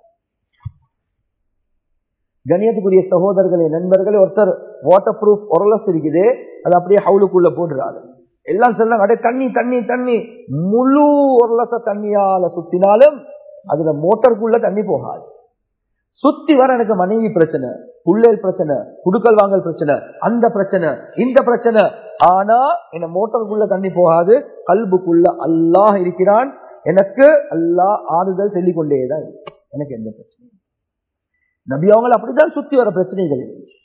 கணியத்துக்குரிய சகோதரர்களே நண்பர்களே ஒருத்தர் வாட்டர் ப்ரூஃப் ஒரலஸ் இருக்குது அது அப்படியே ஹவுலுக்குள்ள போடுறாரு எல்லாம் சொல்றாங்க அடே தண்ணி தண்ணி தண்ணி முழு ஒரலச தண்ணியால சுத்தினாலும் அதுல மோட்டருக்குள்ள தண்ணி போகாது சுத்தி வர எனக்கு மனைவி பிரச்சனை புள்ளல் பிரச்சனை குடுக்கல் வாங்கல் பிரச்சனை அந்த பிரச்சனை இந்த பிரச்சனை ஆனா என்ன மோட்டருக்குள்ள தண்ணி போகாது கல்புக்குள்ள அல்லாஹ் இருக்கிறான் எனக்கு அல்லாஹ் ஆறுதல் சொல்லிக் கொண்டேதான் எனக்கு எந்த பிரச்சனையும் நபி அவங்களை அப்படித்தான் சுத்தி வர பிரச்சனைகள்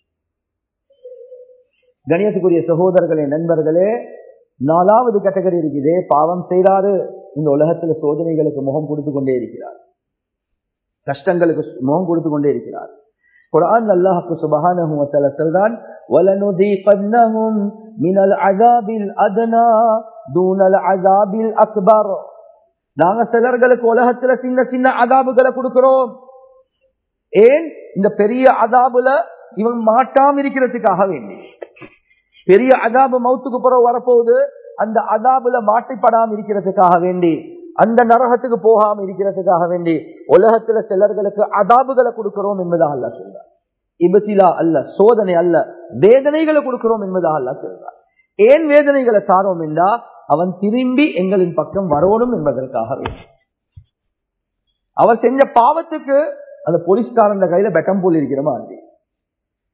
கணியத்துக்குரிய சகோதரர்களே நண்பர்களே நாலாவது கேட்டகரி இருக்குது பாவம் செய்தாரு இந்த உலகத்துல சோதனைகளுக்கு முகம் கொடுத்து கொண்டே இருக்கிறார் கஷ்டங்களுக்கு முகம் கொடுத்து கொண்டே இருக்கிறார் குரான் அல்லாஹுக்கு சுபஹானஹு வ தஆலா சொல்றான் வலனுதீகன்னஹும் மினல் அஸாபில் அத்னா தூனல் அஸாபில் அக்பர் நாங்க சிலர்களுக்கு உலகத்துல சின்ன சின்ன அதாபுகளை கொடுக்கிறோம் ஏன் இந்த பெரிய அதாபுல இவன் மாட்டாம இருக்கிறதுக்காக வேண்டி பெரிய அதாபு மௌத்துக்கு பிறகு வரப்போகுது அந்த அதாபுல மாட்டிப்படாம இருக்கிறதுக்காக வேண்டி அந்த நரகத்துக்கு போகாம இருக்கிறதுக்காக வேண்டி உலகத்துல சிலர்களுக்கு அதாபுகளை கொடுக்கிறோம் என்பதாக அல்ல சொல்றார் இபத்திலா அல்ல சோதனை அல்ல வேதனைகளை கொடுக்கிறோம் என்பதாக அல்ல சொல்றார் ஏன் வேதனைகளை தாரோம் என்றா அவன் திரும்பி எங்களின் பக்கம் வரணும் என்பதற்காக வேண்டும் அவர் செஞ்ச பாவத்துக்கு அந்த போலீஸ்காரன் கையில பெட்டம் போல் இருக்கிற மாதிரி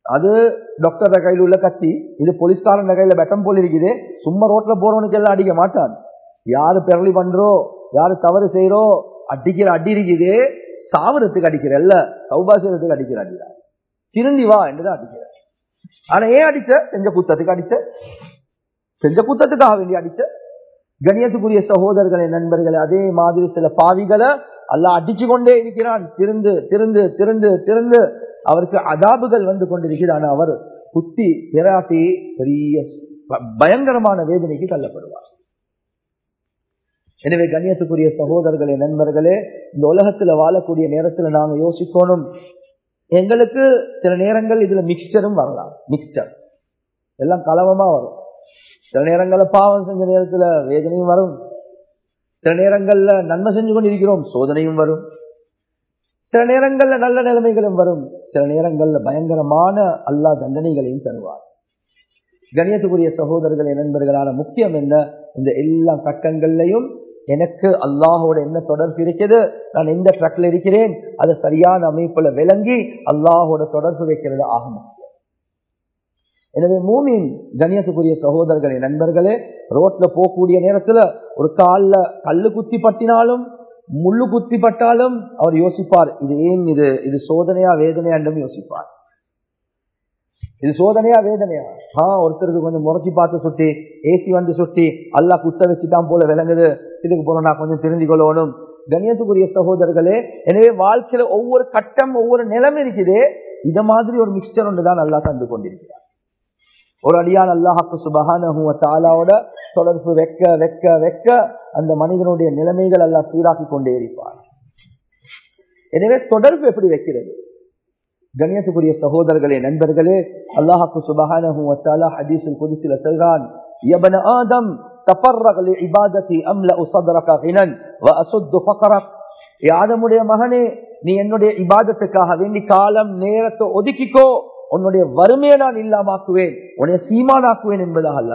அது டாக்டர் கையில் உள்ள கத்தி இது போலீஸ்காரன் கையில பெட்டம் போல் இருக்குது சும்மா ரோட்ல போறவனுக்கு எல்லாம் அடிக்க மாட்டான் யாரு பெரளி பண்றோ யாரு தவறு செய்யறோ அடிக்கிற அடி இருக்குது சாவரத்துக்கு அடிக்கிற இல்ல சௌபாசியத்துக்கு அடிக்கிற அடிக்கிறார் திருந்தி வா என்றுதான் அடிக்கிற ஆனா ஏன் அடிச்ச செஞ்ச குத்தத்துக்கு அடிச்ச செஞ்ச குத்தத்துக்காக வேண்டி அடிச்ச கணியத்துக்குரிய சகோதரர்களை நண்பர்களே அதே மாதிரி சில பாவிகளை அல்ல அடிச்சு கொண்டே இருக்கிறான் திருந்து திருந்து திருந்து திருந்து அவருக்கு அதாபுகள் வந்து கொண்டிருக்கிறது ஆனா அவர் குத்தி பிராட்டி பெரிய பயங்கரமான வேதனைக்கு தள்ளப்படுவார் எனவே கண்ணியத்துக்குரிய சகோதரர்களே நண்பர்களே இந்த உலகத்துல வாழக்கூடிய நேரத்துல நாங்க யோசிக்கணும் எங்களுக்கு சில நேரங்கள் இதுல மிக்சரும் வரலாம் மிக்சர் எல்லாம் கலவமா வரும் சில நேரங்கள்ல பாவம் செஞ்ச நேரத்துல வேதனையும் வரும் சில நேரங்கள்ல நன்மை செஞ்சு கொண்டு இருக்கிறோம் சோதனையும் வரும் சில நேரங்கள்ல நல்ல நிலைமைகளும் வரும் சில நேரங்கள்ல பயங்கரமான அல்லா தண்டனைகளையும் தருவார் கணியத்துக்குரிய சகோதரர்களே நண்பர்களான முக்கியம் என்ன இந்த எல்லா கட்டங்கள்லையும் எனக்கு அல்லாஹோட என்ன தொடர்பு இருக்கிறது நான் எந்த ட்ரக்ல இருக்கிறேன் அதை சரியான அமைப்புல விளங்கி அல்லாஹோட தொடர்பு வைக்கிறது ஆகும் எனவே மூமின் கணியத்துக்குரிய சகோதரர்களே நண்பர்களே ரோட்ல போகக்கூடிய நேரத்துல ஒரு கால்ல கல்லு குத்தி பட்டினாலும் முள்ளு குத்தி பட்டாலும் அவர் யோசிப்பார் இது ஏன் இது இது சோதனையா வேதனையா என்றும் யோசிப்பார் இது சோதனையா வேதனையா ஆ ஒருத்தருக்கு கொஞ்சம் முறைச்சி பார்த்து சுட்டி ஏசி வந்து சுட்டி அல்லா குத்த வச்சுட்டான் போல விளங்குது இதுக்கு போல நான் கொஞ்சம் தெரிஞ்சு கொள்ளணும் கண்ணியத்துக்குரிய சகோதரர்களே எனவே வாழ்க்கையில ஒவ்வொரு கட்டம் ஒவ்வொரு நிலைமை இருக்குது இத மாதிரி ஒரு மிக்சர் ஒன்று தான் நல்லா தந்து கொண்டிருக்கிறார் ஒரு அடியான் அல்லாஹாக்கு சுபகான தாலாவோட தொடர்பு வைக்க வைக்க வைக்க அந்த மனிதனுடைய நிலைமைகள் எல்லாம் சீராக்கி கொண்டே இருப்பார் எனவே தொடர்பு எப்படி வைக்கிறது கண்ணியத்துக்குரிய சகோதரர்களே நண்பர்களே அல்லாஹாக்கு சுபகான ஹதீஸில் குதிசில செல்றான் யபன ஆதம் تفرغ لعبادتي املا صدرك غنى واسد فقرك ஆதமுடைய மகனே நீ என்னுடைய இபாதத்துக்காக வேண்டி காலம் நேரத்தை ஒதுக்கிக்கோ உன்னுடைய வறுமையை நான் இல்லாமாக்குவேன் உன்னைய சீமானாக்குவேன் என்பதாக அல்ல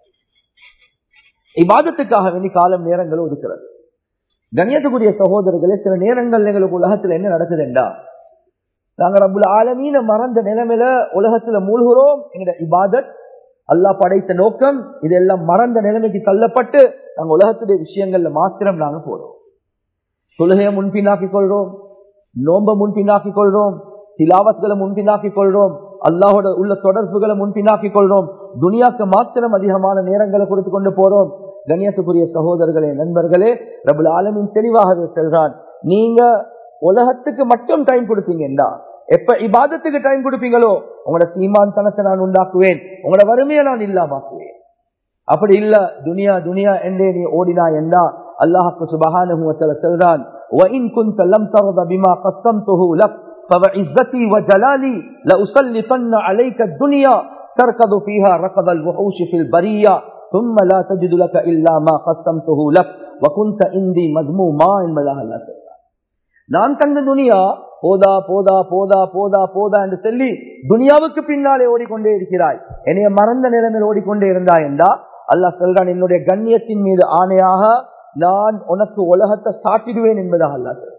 இபாதத்துக்காக வேண்டி காலம் நேரங்களை ஒதுக்கிறது கண்ணியத்துக்குரிய சகோதரர்களே சில நேரங்கள் எங்களுக்கு உலகத்துல என்ன நடக்குதுண்டா நாங்க ரபுல் ஆலமீன மறந்த நிலைமையில உலகத்துல மூழ்கிறோம் எங்க இபாதத் அல்லாஹ் படைத்த நோக்கம் இதெல்லாம் மறந்த நிலைமைக்கு தள்ளப்பட்டு நாங்க உலகத்துடைய விஷயங்கள்ல மாத்திரம் நாங்க போறோம் தொழுகையை முன்பின்னாக்கிக் கொள்றோம் நோம்ப முன்பின்னாக்கிக் கொள்றோம் திலாவத்களை முன்பின்னாக்கிக் கொள்றோம் அல்லாஹோட உள்ள தொடர்புகளை முன்பின்னாக்கிக் கொள்றோம் துனியாக்கு மாத்திரம் அதிகமான நேரங்களை கொடுத்து கொண்டு போறோம் கண்ணியத்துக்குரிய சகோதரர்களே நண்பர்களே ரபுல் ஆலமின் தெளிவாகவே செல்றான் நீங்க உலகத்துக்கு மட்டும் டைம் கொடுப்பீங்கடா எப்ப இபாதத்துக்கு டைம் கொடுப்பீங்களோ உங்களோட சீமான் தனத்தை நான் உண்டாக்குவேன் உங்களோட வறுமையை நான் இல்லாமாக்குவேன் அப்படி இல்ல துனியா துனியா என்றே நீ ஓடினா என்ன அல்லாஹுக்கு சுபகானுவத்தில் செல்றான் وَإِن كُنْتَ لَمْ تَرْضَ بِمَا قَسَّمْتُهُ لَكَ فَوَعِزَّتِي وَجَلَالِي لَأُسَلِّطَنَّ عَلَيْكَ الدُّنْيَا تَرْكَضُ فِيهَا رَكَضَ الْوُحُوشِ فِي الْبَرِيَّةِ ثُمَّ لَا تَجِدُ لَكَ إِلَّا مَا قَسَّمْتُهُ لَكَ وَكُنْتَ عِندِي مَذْمُومًا என்பதாக அல்லாஹ் சொல்றான் நான் தந்த துனியா போதா போதா போதா போதா போதா என்று சொல்லி துனியாவுக்கு பின்னாலே ஓடிக்கொண்டே இருக்கிறாய் என்னைய மறந்த நிலைமையில் ஓடிக்கொண்டே இருந்தாய் என்றா அல்லாஹ் சொல்றான் என்னுடைய கண்ணியத்தின் மீது ஆணையாக நான் உனக்கு உலகத்தை சாட்டிடுவேன் என்பதாக அல்லாஹ் சொல்றான்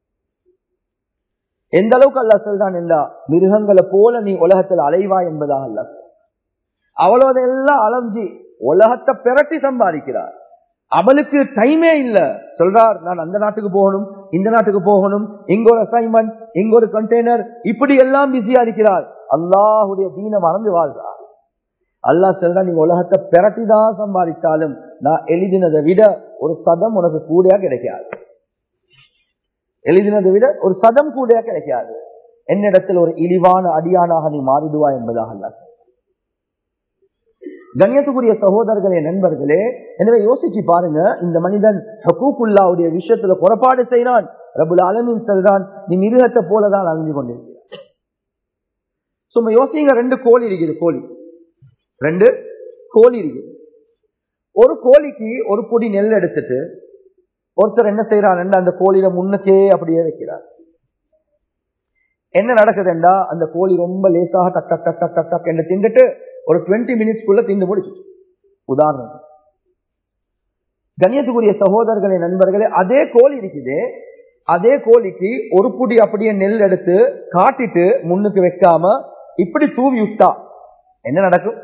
எந்த அளவுக்கு அல்லாஹ் சொல்றான் என்றா மிருகங்களை போல நீ உலகத்தில் அலைவாய் என்பதாக அல்லாஹ் அவ்வளோதெல்லாம் அலைஞ்சி உலகத்தை பிரட்டி சம்பாதிக்கிறார் அவளுக்கு டைமே இல்ல சொல்றார் நான் அந்த நாட்டுக்கு போகணும் இந்த நாட்டுக்கு போகணும் இங்க ஒரு அசைன்மெண்ட் இங்க ஒரு கண்டெய்னர் இப்படி எல்லாம் பிஸியா இருக்கிறார் அல்லாஹுடைய தீன மறந்து வாழ்றார் அல்லாஹ் சொல்றா நீங்க உலகத்தை பிரட்டி தான் சம்பாதிச்சாலும் நான் எழுதினதை விட ஒரு சதம் உனக்கு கூடையா கிடைக்காது எழுதினதை விட ஒரு சதம் கூடையா கிடைக்காது என்னிடத்தில் ஒரு இழிவான அடியானாக நீ மாறிடுவா என்பதாக அல்லாஹ் கண்ணியத்துக்குரிய சகோதரர்களே நண்பர்களே எனவே யோசிச்சு பாருங்க இந்த மனிதன் ஹக்கூக்குல்லாவுடைய விஷயத்துல குறப்பாடு செய்யறான் ரபுல் அலமின் செல்றான் நீ மிருகத்தை போலதான் அழிஞ்சு கொண்டிருக்கிறார் சும்மா யோசிங்க ரெண்டு கோழி இருக்குது கோழி ரெண்டு கோழி இருக்குது ஒரு கோழிக்கு ஒரு பொடி நெல் எடுத்துட்டு ஒருத்தர் என்ன செய்யறான் அந்த கோழியில முன்னுக்கே அப்படியே வைக்கிறார் என்ன நடக்குதுண்டா அந்த கோழி ரொம்ப லேசாக டக் டக் டக் டக் டக் டக் என்று திண்டுட்டு ஒரு டுவெண்ட்டி மினிட்ஸ்க்குள்ள திண்டு முடிச்சு உதாரணம் கண்ணியத்துக்குரிய சகோதரர்களே நண்பர்களே அதே கோழி இருக்குது அதே கோழிக்கு ஒரு புடி அப்படியே நெல் எடுத்து காட்டிட்டு முன்னுக்கு வைக்காம இப்படி தூவி விட்டா என்ன நடக்கும்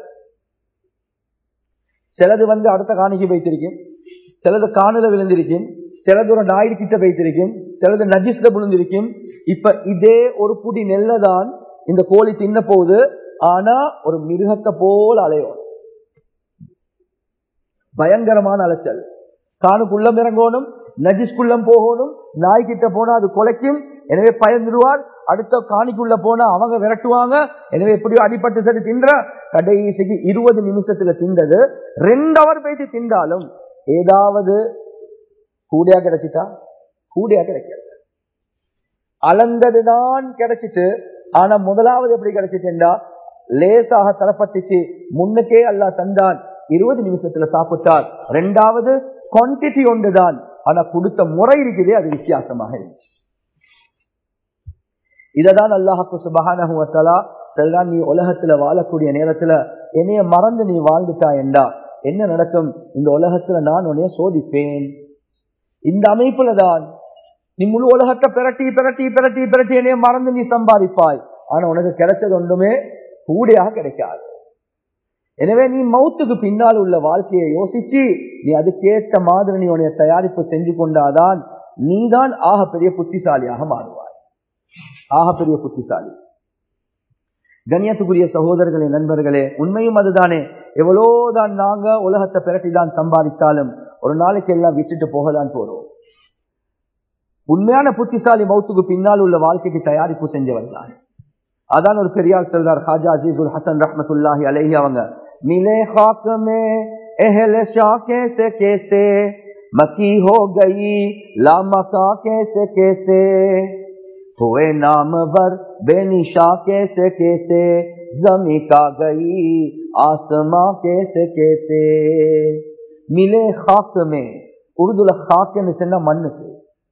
சிலது வந்து அடுத்த காணிக்கு வைத்திருக்கும் சிலது காணல விழுந்திருக்கும் சிலது ஒரு நாயிற்கிட்ட வைத்திருக்கும் சிலது நஜிஸ்ல விழுந்திருக்கும் இப்ப இதே ஒரு புடி நெல்லதான் இந்த கோழி தின்ன போகுது ஆனா ஒரு மிருகத்தை போல அலையும் பயங்கரமான அலைச்சல் காணுக்குள்ளம் இறங்கணும் நஜிஸ்குள்ளம் போகணும் நாய்கிட்ட போனா அது குலைக்கும் எனவே பயந்துருவார் அடுத்த காணிக்குள்ள போனா அவங்க விரட்டுவாங்க எனவே எப்படியோ அடிபட்டு சரி தின்ற கடைசிக்கு இருபது நிமிஷத்துல தின்றது ரெண்டு அவர் போயிட்டு தின்றாலும் ஏதாவது கூடியா கிடைச்சிட்டா கூடியா கிடைக்கிறது அளந்ததுதான் கிடைச்சிட்டு ஆனா முதலாவது எப்படி கிடைச்சிட்டுண்டா லேசாக தரப்பட்டுச்சு முன்னுக்கே அல்லா தந்தான் இருபது நிமிஷத்துல சாப்பிட்டார் ரெண்டாவது குவான்டிட்டி ஒன்றுதான் ஆனா கொடுத்த முறை இருக்குதே அது வித்தியாசமாக இருந்துச்சு இததான் அல்லாஹாக்கு சுபகானகுவத்தலா செல்றான் நீ உலகத்துல வாழக்கூடிய நேரத்துல என்னைய மறந்து நீ வாழ்ந்துட்டா என்றா என்ன நடக்கும் இந்த உலகத்துல நான் உன்னைய சோதிப்பேன் இந்த அமைப்புல தான் நீ முழு உலகத்தை பிரட்டி பிரட்டி பிரட்டி பிரட்டி என்னைய மறந்து நீ சம்பாதிப்பாய் ஆனா உனக்கு கிடைச்சது ஒன்றுமே கூடியாக கிடைக்காது எனவே நீ மௌத்துக்கு பின்னால் உள்ள வாழ்க்கையை யோசிச்சு நீ அதுக்கேற்ற மாதிரி நீ உன்னைய தயாரிப்பு செஞ்சு கொண்டாதான் நீதான் ஆக பெரிய புத்திசாலியாக மாறுவாய் ஆக பெரிய புத்திசாலி கண்ணியத்துக்குரிய சகோதரர்களே நண்பர்களே உண்மையும் அதுதானே எவ்வளவுதான் நாங்க உலகத்தை பிரட்டி தான் சம்பாதிச்சாலும் ஒரு நாளைக்கு எல்லாம் விட்டுட்டு போகதான் போறோம் உண்மையான புத்திசாலி மௌத்துக்கு பின்னால் உள்ள வாழ்க்கைக்கு தயாரிப்பு செஞ்சவர் தான் அதான் ஒரு பெரியார் சொல்றார் ஹாஜா அஜீசுல் ஹசன் ரஹமத்துல்லாஹி அலஹி அவங்க மிலே खाक में एहल शाह कैसे कैसे मकी हो गई लामका कैसे कैसे हुए नामवर बेनिशा कैसे कैसे जमी का गई आसमां कैसे कैसे मिले खाक में உருதுல खाक என்று சொன்னா மண்ணுக்கு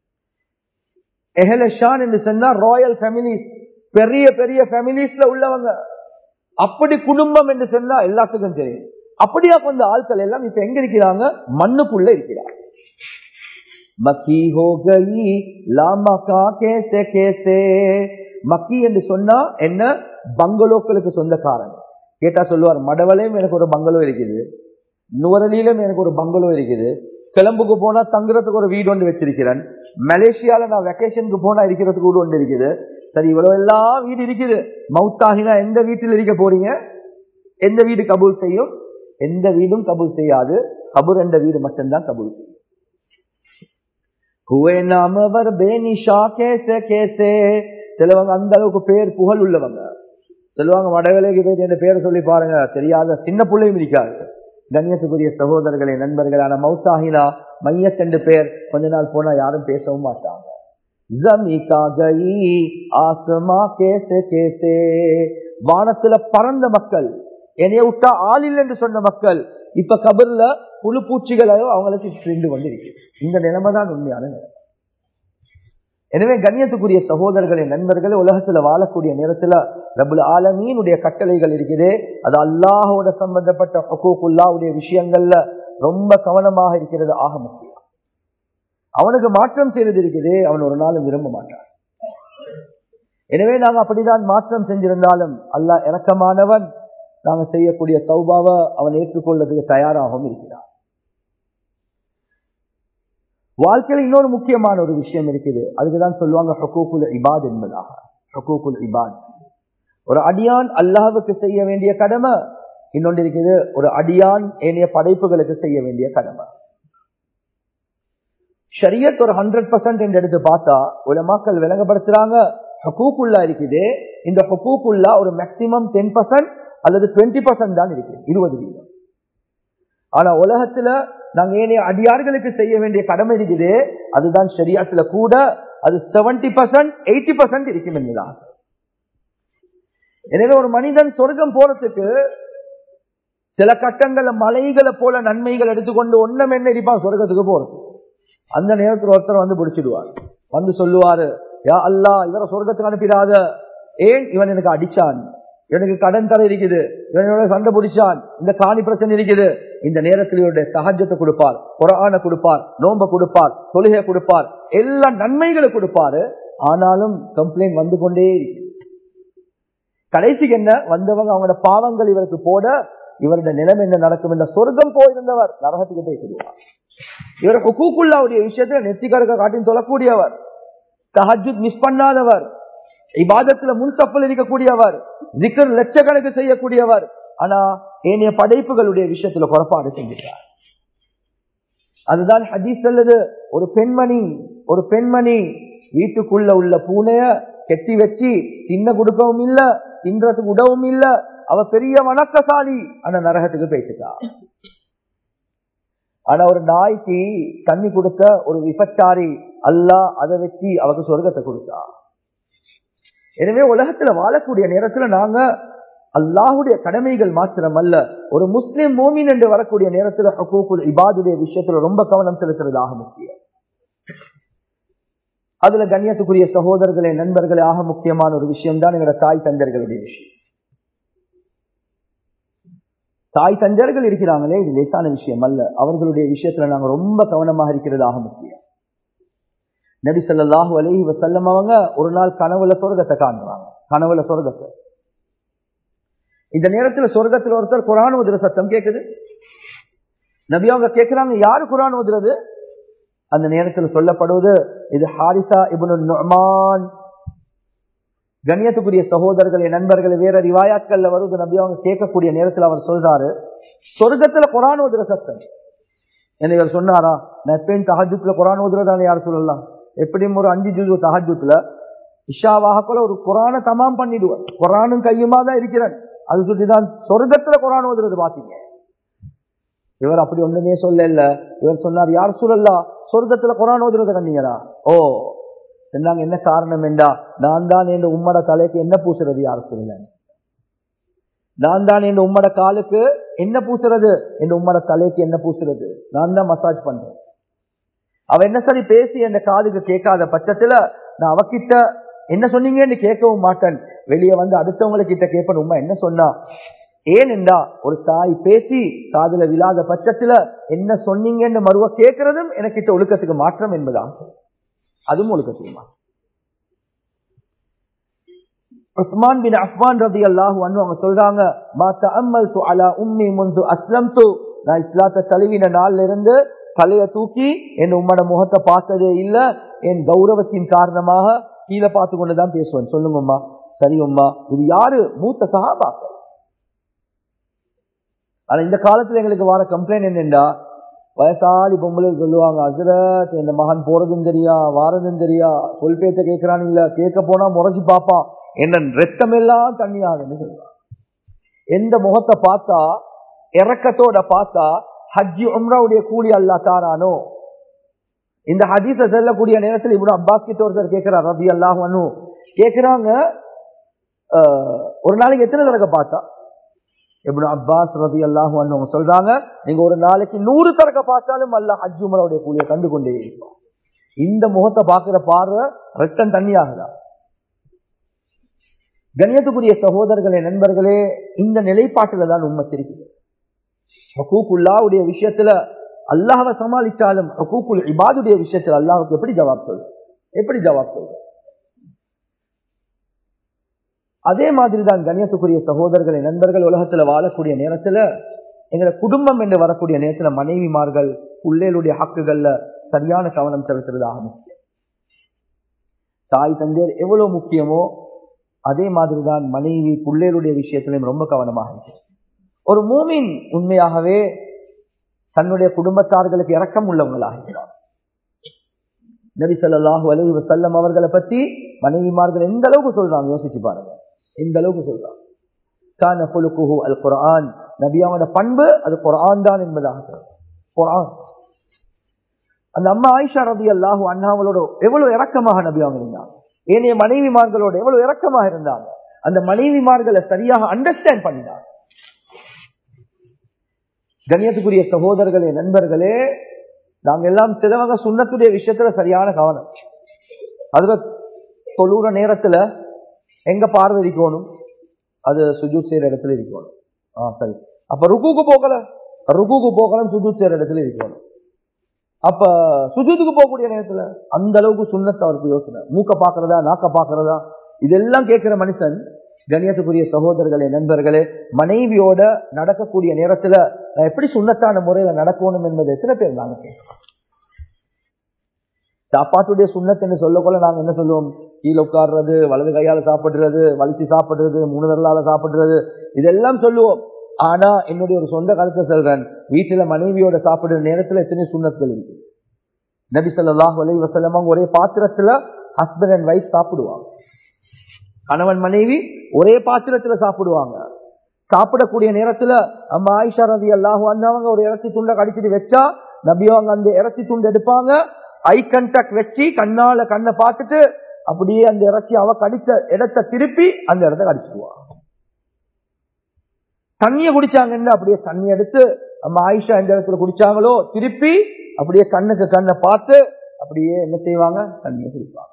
எஹலஷான் என்று சொன்னா ராயல் ஃபேமிலிஸ் பெரிய பெரிய ஃபேமிலிஸ்ல உள்ளவங்க அப்படி குடும்பம் என்று சொன்னா எல்லாத்துக்கும் தெரியும் அப்படியா கொஞ்ச ஆட்கள் எல்லாம் இப்ப எங்க இருக்கிறாங்க மண்ணுக்குள்ள இருக்கிறாங்க மக்கி ஹோ கயி லாமகா கேசே கேசே மக்கி என்று சொன்னா என்ன பங்களோக்களுக்கு சொந்தக்காரன் கேட்டா சொல்லுவார் மடவலையும் எனக்கு ஒரு பங்களோ இருக்குது நுவரலியிலும் எனக்கு ஒரு பங்களோ இருக்குது கிளம்புக்கு போனா தங்குறதுக்கு ஒரு வீடு ஒன்று வச்சிருக்கிறேன் மலேசியால நான் வெக்கேஷனுக்கு போனா இருக்கிறதுக்கு வீடு ஒன்று இருக்குது சரி இவ்வளவு எல்லாம் வீடு இருக்குது மவுத்தாகினா எந்த வீட்டில் இருக்க போறீங்க எந்த வீடு கபூல் செய்யும் எந்த வீடும் கபூல் செய்யாது கபூர் என்ற வீடு மட்டும்தான் கபூல் செய்யும் ஹுவே நாமவர் பேனிஷா கேசே கேசே சிலவங்க அந்த அளவுக்கு பேர் புகழ் உள்ளவங்க சொல்லுவாங்க வடவேலைக்கு போய் என்ற பேரை சொல்லி பாருங்க தெரியாத சின்ன பிள்ளையும் இருக்காது கண்ணியத்துக்குரிய சகோதரர்களே நண்பர்களான மௌத்தாகினா மையத்தெண்டு பேர் கொஞ்ச நாள் போனா யாரும் பேசவும் மாட்டாங்க ஆசமா கேசே கேசே வானத்துல பறந்த மக்கள் என்னைய விட்டா ஆள் இல்லை என்று சொன்ன மக்கள் இப்ப கபர்ல புழு பூச்சிகளையோ அவங்களுக்கு சென்று கொண்டிருக்கு இந்த நிலைமை தான் உண்மையான நிலைமை எனவே கண்ணியத்துக்குரிய சகோதரர்களே நண்பர்களே உலகத்துல வாழக்கூடிய நேரத்துல ரபுல் ஆலமீனுடைய கட்டளைகள் இருக்குது அது அல்லாஹோட சம்பந்தப்பட்ட ஹக்கூக்குல்லாவுடைய விஷயங்கள்ல ரொம்ப கவனமாக இருக்கிறது ஆக முக்கியம் அவனுக்கு மாற்றம் செய்வது இருக்குது அவன் ஒரு நாளும் விரும்ப மாட்டான் எனவே நாங்க அப்படிதான் மாற்றம் செஞ்சிருந்தாலும் அல்லாஹ் இறக்கமானவன் நாங்க செய்யக்கூடிய சௌபாவை அவன் ஏற்றுக்கொள்வதற்கு தயாராகவும் இருக்கிறான் வாழ்க்கையில் இன்னொரு முக்கியமான ஒரு விஷயம் இருக்குது அதுக்குதான் சொல்லுவாங்க ஹக்கூக்குல் இபாத் என்பதாக ஹக்கூக்குல் இபாத் ஒரு அடியான் அல்லாஹுக்கு செய்ய வேண்டிய கடமை இன்னொன்று இருக்குது ஒரு அடியான் ஏனைய படைப்புகளுக்கு செய்ய வேண்டிய கடமை ஷரியத் ஒரு ஹண்ட்ரட் பர்சன்ட் என்று எடுத்து பார்த்தா உலமாக்கள் விளங்கப்படுத்துறாங்க ஹக்கூக்குள்ளா இருக்குது இந்த ஹக்கூக்குள்ளா ஒரு மேக்சிமம் டென் பர்சன்ட் அல்லது டுவெண்ட்டி பர்சன்ட் தான் இருக்கு இருபது வீதம் ஆனா உலகத்துல நாங்க ஏனைய அடியார்களுக்கு செய்ய வேண்டிய கடமை இருக்குது அதுதான் ஷரியாத்துல கூட அது செவன்டி பர்சன்ட் எயிட்டி பர்சன்ட் இருக்கும் என்பதாக எனவே ஒரு மனிதன் சொர்க்கம் போறதுக்கு சில கட்டங்கள்ல மலைகளை போல நன்மைகள் எடுத்துக்கொண்டு ஒன்னம் என்ன இருப்பான் சொர்க்கத்துக்கு போறது அந்த நேரத்தில் ஒருத்தர் வந்து பிடிச்சிடுவார் வந்து சொல்லுவாரு யா அல்லா இவரை சொர்க்கத்துக்கு அனுப்பிடாத ஏன் இவன் எனக்கு அடிச்சான் இவனுக்கு கடன் தர இருக்குது இவனோட சண்டை பிடிச்சான் இந்த காணி பிரச்சனை இருக்குது இந்த நேரத்தில் இவருடைய சகஜத்தை கொடுப்பார் குரான கொடுப்பார் நோம்ப கொடுப்பார் தொழுகை கொடுப்பார் எல்லா நன்மைகளை கொடுப்பாரு ஆனாலும் கம்ப்ளைண்ட் வந்து கொண்டே இருக்கு கடைசிக்கு என்ன வந்தவங்க அவங்களோட பாவங்கள் இவருக்கு போட இவருடைய நிலைமை என்ன நடக்கும் என்ற சொர்க்கம் போயிருந்தவர் நரகத்துக்கு போய் சொல்லுவார் இவர் ஹுக்கூக்குள்ளாவுடைய விஷயத்துல நெத்திக்கருக்க காட்டின்னு சொல்லக்கூடியவர் தஹஜுத் மிஸ் பண்ணாதவர் இபாதத்துல முன்சப்பல் இருக்கக்கூடியவர் திக்கர் லட்சக்கணக்கு செய்யக்கூடியவர் ஆனா ஏனைய படைப்புகளுடைய விஷயத்துல குறப்பாடு செஞ்சிட்டார் அதுதான் ஹதீஸ் அல்லது ஒரு பெண்மணி ஒரு பெண்மணி வீட்டுக்குள்ள உள்ள பூனைய கெட்டி வச்சு தின்ன கொடுக்கவும் இல்ல தின்றதுக்கு உடவும் இல்ல அவ பெரிய வணக்கசாலி ஆனா நரகத்துக்கு போயிட்டுட்டா ஆனா ஒரு நாய்க்கு தண்ணி கொடுத்த ஒரு விபச்சாரி அல்லா அதை வச்சு அவருக்கு சொர்க்கத்தை கொடுத்தா எனவே உலகத்துல வாழக்கூடிய நேரத்துல நாங்க அல்லாஹுடைய கடமைகள் மாத்திரம் அல்ல ஒரு முஸ்லிம் மூமின் என்று வரக்கூடிய நேரத்துல ஹக்கூக்குல் இபாதுடைய விஷயத்துல ரொம்ப கவனம் செலுத்துறதாக முக்கியம் அதுல கண்ணியத்துக்குரிய சகோதரர்களே நண்பர்களே ஆக முக்கியமான ஒரு விஷயம் தான் எங்களோட தாய் தந்தர்களுடைய விஷயம் தாய் தந்தர்கள் இருக்கிறாங்களே இது லேசான விஷயம் அல்ல அவர்களுடைய விஷயத்துல நாங்க ரொம்ப கவனமாக இருக்கிறதாக முக்கியம் நபி சொல்லாஹு அலஹி வசல்லம் அவங்க ஒரு நாள் கனவுல சொர்க்கத்தை காண்றாங்க கனவுல சொர்க்கத்தை இந்த நேரத்துல சொர்க்கத்துல ஒருத்தர் குரான் உதிர சத்தம் கேக்குது நபி அவங்க கேட்கிறாங்க யாரு குரான் உதிரது அந்த நேரத்தில் சொல்லப்படுவது இது ஹாரிசா இபுனு நுமான் கண்ணியத்துக்குரிய சகோதரர்களே நண்பர்கள் வேற ரிவாயாட்கள்ல வருவது நபி அவங்க கேட்கக்கூடிய நேரத்தில் அவர் சொல்றாரு சொர்க்கத்துல குரான் ஓதுற சத்தம் என்ன இவர் சொன்னாரா நான் எப்பயும் தஹஜுத்துல குரான் ஓதுறதான யார் சொல்லலாம் எப்படியும் ஒரு அஞ்சு ஜூ தஹஜுத்துல இஷாவாக கூட ஒரு குரான தமாம் பண்ணிடுவார் குரானும் கையுமா தான் இருக்கிறேன் அது சொல்லிதான் சொர்க்கத்துல குரான் ஓதுறது பாத்தீங்க இவர் அப்படி ஒண்ணுமே சொல்ல இல்ல இவர் சொன்னார் யார் சொல்லலா சொர்க்கத்துல குரான் ஓதுறத கண்டீங்களா ஓ சொன்னாங்க என்ன காரணம் என்றா நான் தான் என் உம்மட தலைக்கு என்ன பூசுறது யார் சொல்லல நான் தான் என் உம்மட காலுக்கு என்ன பூசுறது என் உம்மட தலைக்கு என்ன பூசுறது நான் தான் மசாஜ் பண்றேன் அவ என்ன சரி பேசி என் காதுக்கு கேட்காத பட்சத்துல நான் அவகிட்ட என்ன சொன்னீங்கன்னு கேட்கவும் மாட்டேன் வெளியே வந்து அடுத்தவங்க கிட்ட கேட்பேன் உண்மை என்ன சொன்னா ஏனென்றா ஒரு தாய் பேசி காதுல விழாத பட்சத்துல என்ன சொன்னீங்கன்னு மறுவ கேட்கறதும் எனக்கிட்ட ஒழுக்கத்துக்கு மாற்றம் என்பதான் அதுவும் ஒழுக்கத்துக்கு மாற்றம் உஸ்மான் பின் அஃபான் ரதி அல்லாஹு அவங்க சொல்றாங்க மா தஅம்மல் அலா உம்மி முந்து அஸ்லம் நான் இஸ்லாத்தை தழுவின நாள்ல இருந்து தலைய தூக்கி என் உம்மட முகத்தை பார்த்ததே இல்ல என் கௌரவத்தின் காரணமாக கீழே பார்த்து கொண்டுதான் பேசுவேன் சொல்லுங்க உம்மா சரி உம்மா இது யாரு மூத்த சகாபாக்கள் ஆனா இந்த காலத்துல எங்களுக்கு வர கம்ப்ளைண்ட் என்னண்டா வயசாலி பொம்பளை சொல்லுவாங்க அசரத் இந்த மகன் போறதும் தெரியா வாரதும் தெரியா சொல் பேச்ச கேட்கிறான் இல்ல கேட்க போனா முறைச்சு பாப்பான் என்ன ரத்தம் எல்லாம் தண்ணியாகுன்னு சொல்லுவான் எந்த முகத்தை பார்த்தா இறக்கத்தோட பார்த்தா ஹஜ்ஜி உம்ராவுடைய கூலி அல்லா தாரானோ இந்த ஹதீஸ செல்லக்கூடிய நேரத்தில் இவ்வளவு அப்பாஸ் கிட்ட ஒருத்தர் கேட்கிறார் ரபி அல்லாஹ் கேட்கிறாங்க ஒரு நாளைக்கு எத்தனை தடவை பார்த்தா எப்படி அப்பாஸ் ரதி அல்லாஹ் அவங்க சொல்றாங்க நீங்க ஒரு நாளைக்கு நூறு தரக்க பார்த்தாலும் அல்ல ஹஜ் உமரோடைய கூலியை கண்டு கொண்டே இருப்போம் இந்த முகத்தை பார்க்கிற பார்வை ரத்தம் தண்ணி ஆகுதா கண்ணியத்துக்குரிய சகோதரர்களே நண்பர்களே இந்த நிலைப்பாட்டுல தான் உண்மை தெரியுது ஹக்கூக்குல்லாவுடைய விஷயத்துல அல்லாஹவை சமாளிச்சாலும் ஹக்கூக்குல் இபாதுடைய விஷயத்துல அல்லாஹுக்கு எப்படி ஜவாப் சொல்லு எப்படி ஜவாப் சொல்லு அதே மாதிரி தான் கணியத்துக்குரிய சகோதரர்களை நண்பர்கள் உலகத்துல வாழக்கூடிய நேரத்துல எங்களை குடும்பம் என்று வரக்கூடிய நேரத்துல மனைவிமார்கள் பிள்ளைகளுடைய ஹக்குகள்ல சரியான கவனம் செலுத்துறதாக முக்கியம் தாய் தந்தையர் எவ்வளவு முக்கியமோ அதே மாதிரிதான் மனைவி பிள்ளைகளுடைய விஷயத்திலும் ரொம்ப கவனமாக இருக்கு ஒரு மூமின் உண்மையாகவே தன்னுடைய குடும்பத்தார்களுக்கு இறக்கம் உள்ளவங்களாக இருக்கிறார் நபி சொல்லாஹு அலி வசல்லம் அவர்களை பத்தி மனைவிமார்கள் எந்த அளவுக்கு சொல்றாங்க யோசிச்சு பாருங்க இந்த அளவுக்கு சொல்றாங்க கான புலுக்குஹு அல் குரான் நபியாவோட பண்பு அது குரான் தான் என்பதாக குரான் அந்த அம்மா ஆயிஷா ரபி அல்லாஹு அண்ணாவளோட எவ்வளவு இறக்கமாக நபியாங்க இருந்தாங்க ஏனைய மனைவிமார்களோட எவ்வளவு இறக்கமாக இருந்தாங்க அந்த மனைவிமார்களை சரியாக அண்டர்ஸ்டாண்ட் பண்ணினாங்க கண்ணியத்துக்குரிய சகோதரர்களே நண்பர்களே நாங்க எல்லாம் சிலவங்க சுண்ணத்துடைய விஷயத்துல சரியான கவனம் அதுல தொழுற நேரத்துல எங்க பார்வை இருக்கணும் அது சுஜூத் செய்யற இடத்துல இருக்கணும் ஆ சரி அப்ப ருக்குக்கு போகல ருக்குக்கு போகலாம் சுஜூத் செய்யற இடத்துல இருக்கணும் அப்ப சுஜூத்துக்கு போகக்கூடிய நேரத்துல அந்த அளவுக்கு சுண்ணத்தை அவருக்கு யோசனை மூக்க பாக்குறதா நாக்க பாக்குறதா இதெல்லாம் கேட்கிற மனுஷன் கணியத்துக்குரிய சகோதரர்களே நண்பர்களே மனைவியோட நடக்கக்கூடிய நேரத்துல நான் எப்படி சுண்ணத்தான முறையில நடக்கணும் என்பதை எத்தனை பேர் நாங்க கேட்கிறோம் சாப்பாட்டுடைய சுண்ணத்துன்னு சொல்லக்கொள்ள நாங்க என்ன சொல்லுவோம் கீழே உட்கார்றது வலது கையால சாப்பிடுறது வலிச்சு சாப்பிடுறது மூணு விரலால சாப்பிடுறது இதெல்லாம் சொல்லுவோம் ஆனா என்னுடைய ஒரு சொந்த கருத்தை சொல்றேன் வீட்டுல மனைவியோட சாப்பிடுற நேரத்துல எத்தனை சுண்ணத்துகள் இருக்கு நபி சொல்லாஹ் அலை வசல்லமா ஒரே பாத்திரத்துல ஹஸ்பண்ட் அண்ட் ஒய்ஃப் சாப்பிடுவாங்க கணவன் மனைவி ஒரே பாத்திரத்துல சாப்பிடுவாங்க சாப்பிடக்கூடிய நேரத்துல அம்மா ஆயிஷா ரவி அல்லாஹ் வந்தவங்க ஒரு இறச்சி துண்டை கடிச்சிட்டு வச்சா நபியவங்க அந்த இறச்சி துண்டு எடுப்பாங்க ஐ கண்டாக்ட் வச்சு கண்ணால கண்ணை பார்த்துட்டு அப்படியே அந்த இறச்சி அவ கடிச்ச இடத்தை திருப்பி அந்த இடத்த கடிச்சிடுவா தண்ணிய குடிச்சாங்கன்னு அப்படியே தண்ணி எடுத்து நம்ம ஆயிஷா எந்த இடத்துல குடிச்சாங்களோ திருப்பி அப்படியே கண்ணுக்கு கண்ணை பார்த்து அப்படியே என்ன செய்வாங்க தண்ணியை குடிப்பாங்க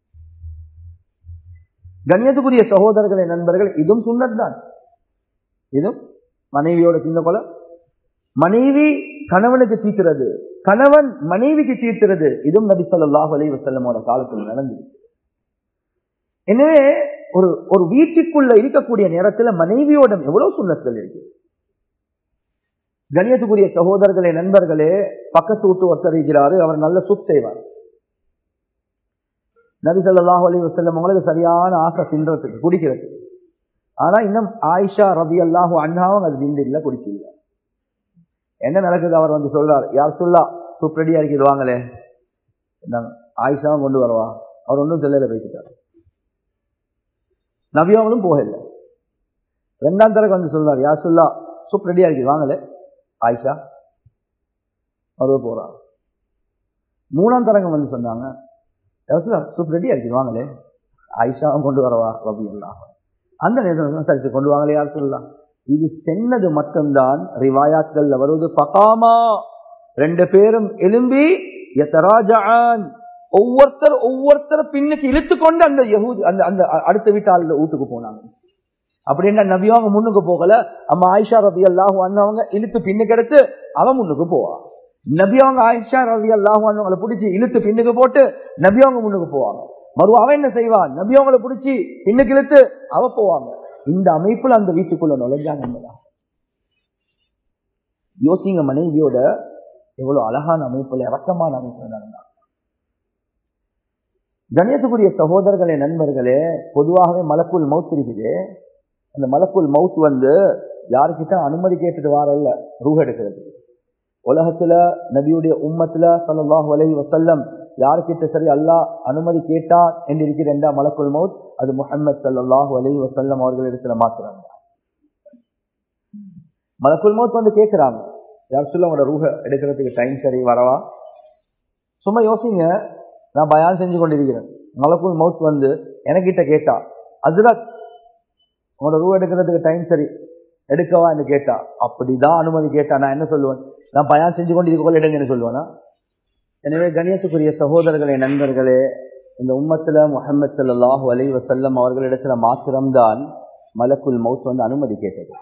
கண்ணியத்துக்குரிய சகோதரர்களே நண்பர்கள் இதுவும் சுண்ணத் தான் இதுவும் மனைவியோட சின்ன கொல மனைவி கணவனுக்கு தீர்க்கிறது கணவன் மனைவிக்கு தீர்க்கிறது இதுவும் நபி சொல்லாஹ் அலி வசல்லமோட காலத்தில் நடந்திருக்கு எனவே ஒரு ஒரு வீட்டுக்குள்ள இருக்கக்கூடிய நேரத்தில் மனைவியோட எவ்வளவு சுண்ணத்துகள் இருக்கு கணியத்துக்குரிய சகோதரர்களே நண்பர்களே பக்கத்து விட்டு ஒருத்தர் இருக்கிறாரு அவர் நல்ல சுத் செய்வார் நபி சொல்லாஹ் அலி வசல்லம் அவங்களுக்கு சரியான ஆசை தின்றதுக்கு குடிக்கிறது ஆனா இன்னும் ஆயிஷா ரபி அல்லாஹு அண்ணாவும் அது திண்டில்ல குடிச்சில்ல என்ன நடக்குது அவர் வந்து சொல்றார் யார் சொல்லா சூப் ரெடியா இருக்குது வாங்களே ஆயிஷாவும் கொண்டு வரவா அவர் ஒன்றும் செல்லையில பேசிட்டார் நபியாவளும் போகல ரெண்டாம் தரக்கு வந்து சொல்றார் யார் சொல்லா சூப் ரெடியா இருக்குது வாங்களே ஆயிஷா அவர் போறார் மூணாம் தரங்கம் வந்து சொன்னாங்க சூப் ரெடியா இருக்குது வாங்களே ஆயிஷாவும் கொண்டு வரவா ரபி எல்லாம் அந்த நேரத்தில் சரிச்சு கொண்டு வாங்களே யார் சொல்லலாம் இது சென்னது மட்டும்தான் ரிவாயாத்கள்ல வருவது பகாமா ரெண்டு பேரும் எலும்பி எத்தராஜான் ஒவ்வொருத்தர் ஒவ்வொருத்தர் பின்னுக்கு இழுத்து கொண்டு அந்த யகூதி அந்த அந்த அடுத்த வீட்டாள வீட்டுக்கு போனாங்க அப்படின்னா நபியவங்க முன்னுக்கு போகல அம்மா ஆயிஷா ரவி அல்லாஹு அண்ணவங்க இழுத்து பின்னுக்கு எடுத்து அவன் முன்னுக்கு போவா நபியவங்க ஆயிஷா ரவி அல்லாஹு அண்ணவங்களை பிடிச்சி இழுத்து பின்னுக்கு போட்டு நபியவங்க முன்னுக்கு போவாங்க மறு அவன் என்ன செய்வான் நபியவங்களை பிடிச்சி பின்னுக்கு இழுத்து அவ போவாங்க இந்த அமைப்புல அந்த வீட்டுக்குள்ள நுழைஞ்சாங்க யோசிங்க மனைவியோட எவ்வளவு அழகான அமைப்புல இறக்கமான அமைப்புல நடந்தாங்க கணேசக்குரிய சகோதரர்களே நண்பர்களே பொதுவாகவே மலக்குள் மவுத் இருக்குது அந்த மலக்குள் மவுத் வந்து யாருக்கிட்ட அனுமதி கேட்டுட்டு வாரல்ல ரூஹ் எடுக்கிறது உலகத்துல நபியுடைய உம்மத்துல சல்லாஹ் அலஹி வசல்லம் யாருக்கிட்ட சரி அல்லாஹ் அனுமதி கேட்டான் என்று இருக்கிற மலக்குள் மவுத் அது முகமது சல்லாஹூ அலி வசல்லம் அவர்களிடத்துல மாத்துறாங்க மலக்குள் மவுத் வந்து கேட்கிறாங்க யார் சொல்ல அவங்களோட ரூஹ எடுக்கிறதுக்கு டைம் சரி வரவா சும்மா யோசிங்க நான் பயான் செஞ்சு கொண்டிருக்கிறேன் மலக்குள் மவுத் வந்து எனக்கிட்ட கேட்டா அதுரத் உங்களோட ரூ எடுக்கிறதுக்கு டைம் சரி எடுக்கவா என்று கேட்டா அப்படிதான் அனுமதி கேட்டா நான் என்ன சொல்லுவேன் நான் பயான் செஞ்சு கொண்டு இதுக்குள்ள எடுங்கன்னு சொல்லுவேனா எனவே கணியத்துக்குரிய சகோதரர்களே நண்பர்களே இந்த உம்மத்துல முகமது சல்லாஹூ அலி வசல்லம் அவர்களிடத்துல மாத்திரம்தான் மலக்குல் மவுத் வந்து அனுமதி கேட்டது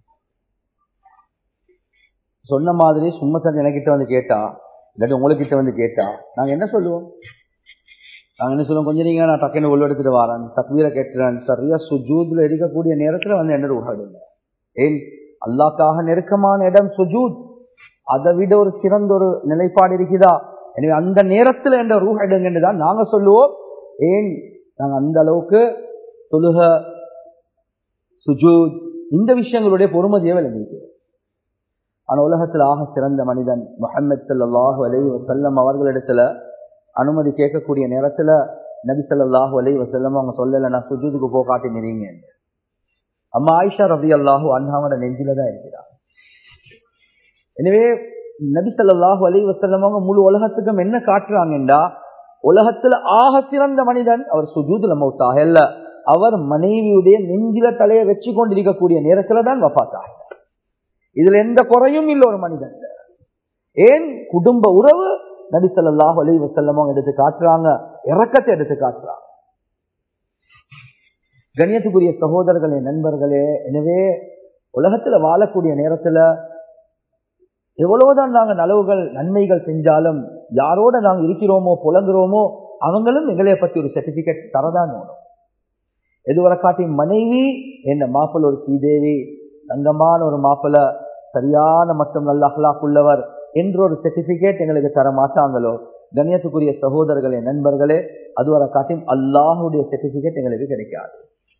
சொன்ன மாதிரி சும்மா சார் எனக்கிட்ட வந்து கேட்டா இல்லாட்டி உங்ககிட்ட வந்து கேட்டா நாங்க என்ன சொல்லுவோம் நாங்க என்ன சொல்லுவோம் கொஞ்சம் நீங்க நான் டக்குன்னு உள்ள எடுத்துட்டு வரேன் தக்வீரை கேட்டுறேன் சரியா சுஜூத்ல இருக்கக்கூடிய நேரத்துல வந்து என்ன உகாடுங்க ஏன் அல்லாக்காக நெருக்கமான இடம் சுஜூத் அதை விட ஒரு சிறந்த ஒரு நிலைப்பாடு இருக்குதா எனவே அந்த நேரத்தில் என்ற ரூஹ் எடுங்கன்னு தான் நாங்க சொல்லுவோம் ஏன் நாங்க அந்த அளவுக்கு தொழுக சுஜூத் இந்த விஷயங்களுடைய பொறுமதியை விளங்கிக்கிறோம் ஆனா உலகத்தில் ஆக சிறந்த மனிதன் முகமது சல்லாஹு அலை வசல்லம் அவர்களிடத்துல அனுமதி கேட்கக்கூடிய நேரத்துல நபி சல்லாஹூ அலை வசல்லம் அவங்க சொல்லல நான் சுஜூதுக்கு போ காட்டி நிறீங்க அம்மா ஆயிஷா ரவி அல்லாஹூ அண்ணாவோட நெஞ்சில தான் இருக்கிறார் எனவே நபி சல்லாஹூ அலி வசல்லமவங்க முழு உலகத்துக்கும் என்ன காட்டுறாங்கண்டா உலகத்துல ஆக சிறந்த மனிதன் அவர் சுஜூதுல மௌத்தாக இல்ல அவர் மனைவியுடைய நெஞ்சில தலையை வச்சு கொண்டிருக்கக்கூடிய நேரத்துல தான் வபாத்தாக இதுல எந்த குறையும் இல்லை ஒரு மனிதன் ஏன் குடும்ப உறவு நபி சல்லாஹூ அலி வசல்லமவங்க எடுத்து காட்டுறாங்க இறக்கத்தை எடுத்து காட்டுறாங்க கணியத்துக்குரிய சகோதரர்களே நண்பர்களே எனவே உலகத்துல வாழக்கூடிய நேரத்துல எவ்வளவுதான் நாங்க நலவுகள் நன்மைகள் செஞ்சாலும் யாரோட நாங்க இருக்கிறோமோ புலங்குறோமோ அவங்களும் எங்களைய பத்தி ஒரு சர்டிபிகேட் தரதான் வேணும் எதுவரை காட்டி மனைவி என்ன மாப்பிள்ள ஒரு சீதேவி தங்கமான ஒரு மாப்பிள்ள சரியான மற்றும் நல்ல அஹ்லாக்குள்ளவர் என்ற ஒரு சர்டிபிகேட் எங்களுக்கு தர மாட்டாங்களோ கண்ணியத்துக்குரிய சகோதரர்களே நண்பர்களே அதுவரை காட்டியும் அல்லாஹுடைய சர்டிபிகேட் எங்களுக்கு கிடைக்காது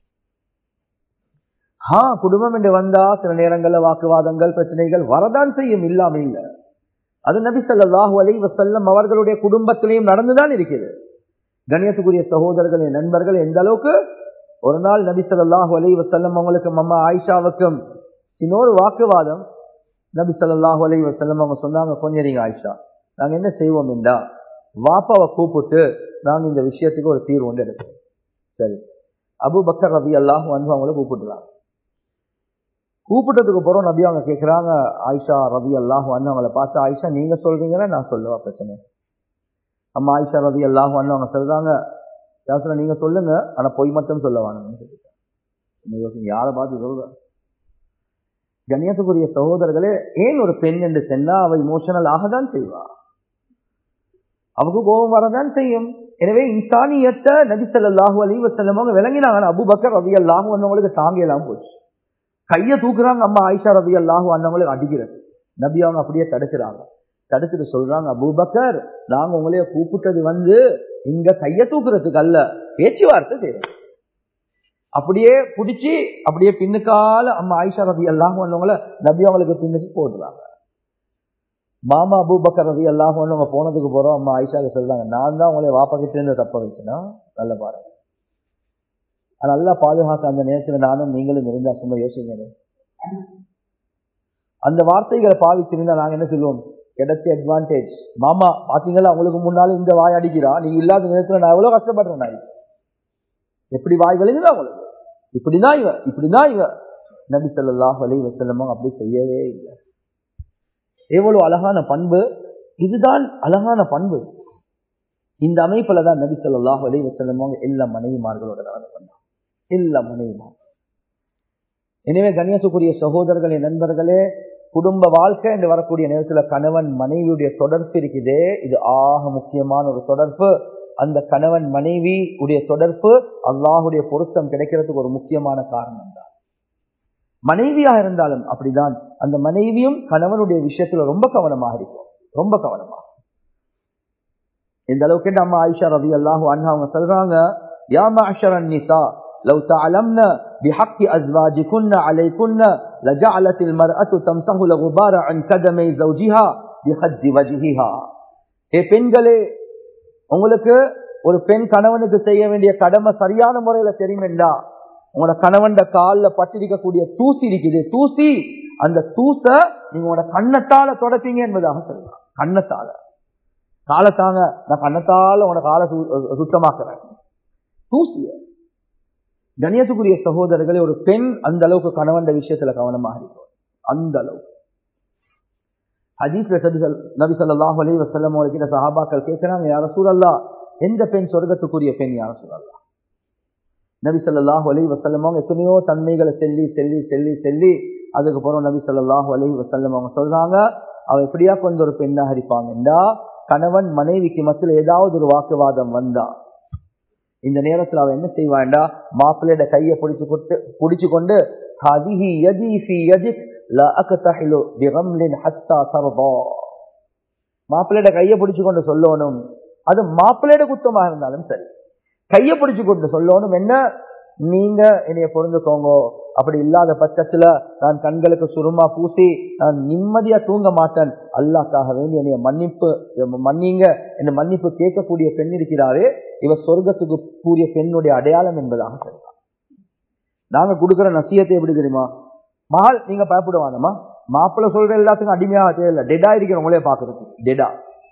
ஆ குடும்பம் என்று வந்தா சில நேரங்கள்ல வாக்குவாதங்கள் பிரச்சனைகள் வரதான் செய்யும் இல்லாம இல்ல அது நபி ஸல்லல்லாஹு அலைஹி வஸல்லம் அவர்களுடைய குடும்பத்திலையும் நடந்துதான் இருக்குது கணியத்துக்குரிய சகோதரர்களே நண்பர்கள் எந்த அளவுக்கு ஒரு நாள் நபி ஸல்லல்லாஹு அலைஹி வஸல்லம் அவங்களுக்கும் அம்மா ஆயிஷாவுக்கும் இன்னொரு வாக்குவாதம் நபி ஸல்லல்லாஹு அலைஹி வஸல்லம் அவங்க சொன்னாங்க கொஞ்சம் நீங்க ஆயிஷா நாங்க என்ன செய்வோம் என்றா வாப்பாவை கூப்பிட்டு நாங்க இந்த விஷயத்துக்கு ஒரு தீர்வு ஒன்று எடுப்போம் சரி அபு பக்கர் ரவி அல்லாஹ் வந்து அவங்கள கூப்பிட்டுறாங்க கூப்பிட்டதுக்கு அப்புறம் நபி அவங்க கேட்கிறாங்க ஆயிஷா ரவி அல்லாஹ் வந்து அவங்கள பார்த்து ஆயிஷா நீங்க சொல்றீங்களா நான் சொல்லுவா பிரச்சனை அம்மா ஆயிஷா ரவி அல்லாஹ் வந்து அவங்க சொல்றாங்க யாசனா நீங்க சொல்லுங்க ஆனா பொய் மட்டும் சொல்ல வேணும் யோசிங்க யாரை பார்த்து சொல்ற கண்ணியத்துக்குரிய சகோதரர்களே ஏன் ஒரு பெண் என்று சென்னா அவ இமோஷனல் ஆகதான் செய்வா அவக்கு கோபம் வரதான் செய்யும் எனவே இன்சானியத்தை நபி ஸல்லல்லாஹு அலைஹி வஸல்லம் அவங்க விளங்கினாங்க அபூபக்கர் ரலியல்லாஹு அன்ஹுங்களுக்கு தாங்க எல்லாம் போச்சு கையை தூக்குறாங்க அம்மா ஆயிஷா ரலியல்லாஹு அன்ஹுங்களுக்கு அடிக்கிறது நபி அவங்க அப்படியே தடுக்கிறாங்க தடுத்துட்டு சொல்றாங்க அபூபக்கர் நாங்க உங்களைய கூப்பிட்டது வந்து இங்க கையை தூக்குறதுக்கு அல்ல பேச்சுவார்த்தை செய்யறோம் அப்படியே பிடிச்சி அப்படியே பின்னுக்கால அம்மா ஆயிஷா ரதி எல்லாம் வந்தவங்கள நபி அவங்களுக்கு பின்னுக்கு போடுறாங்க மாமா அபூபக்கர் ரதி எல்லாம் வந்தவங்க போனதுக்கு போறோம் அம்மா ஆயிஷாக்கு சொல்றாங்க நான் தான் உங்களை வாப்பா கிட்ட இருந்து தப்ப வச்சுனா நல்ல பாருங்க நல்லா பாதுகாக்க அந்த நேரத்துல நானும் நீங்களும் இருந்தா சும்மா யோசிங்க அந்த வார்த்தைகளை பாவிச்சிருந்தா நாங்க என்ன சொல்லுவோம் கிடைச்ச அட்வான்டேஜ் மாமா பாத்தீங்களா அவங்களுக்கு முன்னால இந்த வாய் அடிக்கிறா நீங்க இல்லாத நேரத்துல நான் எவ்வளவு கஷ்டப்படுறேன் நான் எப்படி வாய் விளைஞ்சுதான் உங்களுக்கு இப்படிதான் இவ இப்படிதான் இவ நபி ஸல்லல்லாஹு அலைஹி வஸல்லம் அப்படி செய்யவே இல்லை எவ்வளவு அழகான பண்பு இதுதான் அழகான பண்பு இந்த அமைப்புல தான் நபி ஸல்லல்லாஹு அலைஹி வஸல்லம் எல்லா மனைவிமார்களோட நடந்து கொண்டாங்க எல்லா மனைவிமார் எனவே கண்ணியத்துக்குரிய சகோதரர்களே நண்பர்களே குடும்ப வாழ்க்கை என்று வரக்கூடிய நேரத்தில் கணவன் மனைவியுடைய தொடர்பு இருக்குதே இது ஆக முக்கியமான ஒரு தொடர்பு அந்த கணவன் மனைவி உடைய தொடர்பு அல்லாஹுடைய பொருத்தம் கிடைக்கிறதுக்கு ஒரு முக்கியமான காரணம் தான் மனைவியா இருந்தாலும் அப்படிதான் அந்த மனைவியும் கணவனுடைய விஷயத்துல ரொம்ப கவனமாக இருக்கும் ரொம்ப கவனமாக இந்த அளவுக்கு அம்மா ஆயிஷா ரவி அல்லாஹு அண்ணா அவங்க சொல்றாங்க யா மாஷரன் நிசா لو تعلمن بحق أزواجكن عليكن لجعلت المرأة تمسح الغبار عن قدمي زوجها بخد وجهها ஏ பெண்களே உங்களுக்கு ஒரு பெண் கணவனுக்கு செய்ய வேண்டிய கடமை சரியான முறையில தெரியுமெண்டா உங்களோட கணவன் காலில் பட்டிருக்கக்கூடிய தூசி இருக்குது தூசி அந்த தூச நீங்க உங்களோட கண்ணத்தால தொடப்பீங்க என்பதாக சொல்லலாம் கண்ணத்தால காலத்தாங்க நான் கண்ணத்தால உங்களோட காலை சுத்தமாக்குறேன் தூசிய கணியத்துக்குரிய சகோதரர்களே ஒரு பெண் அந்த அளவுக்கு கணவன் விஷயத்துல கவனமாக இருக்கும் அந்த அளவுக்கு ஹதீஸ்ல நபி சொல்லாஹ் அலி வசல்லம் கிட்ட சஹாபாக்கள் கேட்கிறாங்க யார சூழல்லா எந்த பெண் சொர்க்கத்துக்குரிய பெண் யார சூழல்லா நபி சொல்லாஹு அலி வசல்லம் அவங்க எத்தனையோ தன்மைகளை செல்லி செல்லி செல்லி செல்லி அதுக்கப்புறம் நபி சொல்லாஹு அலி வசல்லம் அவங்க சொல்றாங்க அவ எப்படியா கொஞ்சம் ஒரு பெண்ணாக இருப்பாங்கண்டா கணவன் மனைவிக்கு மத்தியில் ஏதாவது ஒரு வாக்குவாதம் வந்தா இந்த நேரத்தில் அவ என்ன செய்வாண்டா மாப்பிள்ளையோட கையை பிடிச்சு கொண்டு பிடிச்சு கொண்டு ஹதிஹி யதி ஃபி யதிக் லா அக்தஹிலு பிகம்லின் ஹத்தா தர்தா மாப்பிள்ளையோட கையை பிடிச்சு கொண்டு சொல்லணும் அது மாப்பிள்ளையோட குத்தமாக இருந்தாலும் சரி கையை பிடிச்சு கொண்டு சொல்லணும் என்ன நீங்க என்னைய பொருந்துக்கோங்க அப்படி இல்லாத பட்சத்துல நான் கண்களுக்கு சுருமா பூசி நான் நிம்மதியா தூங்க மாட்டேன் அல்லாக்காக வேண்டி என்னைய மன்னிப்பு மன்னிங்க என்ன மன்னிப்பு கேட்கக்கூடிய பெண் இருக்கிறாரே இவ சொர்க்கத்துக்கு கூறிய பெண்ணுடைய அடையாளம் என்பதாக சொல்லலாம் நாங்க கொடுக்கிற நசியத்தை எப்படி தெரியுமா மகள் நீங்க பயப்படுவானமா மாப்பிள்ள சொல்ற எல்லாத்துக்கும் அடிமையாக தேவையில்லை டெடா இருக்கிறவங்களே பாக்குறது டெடா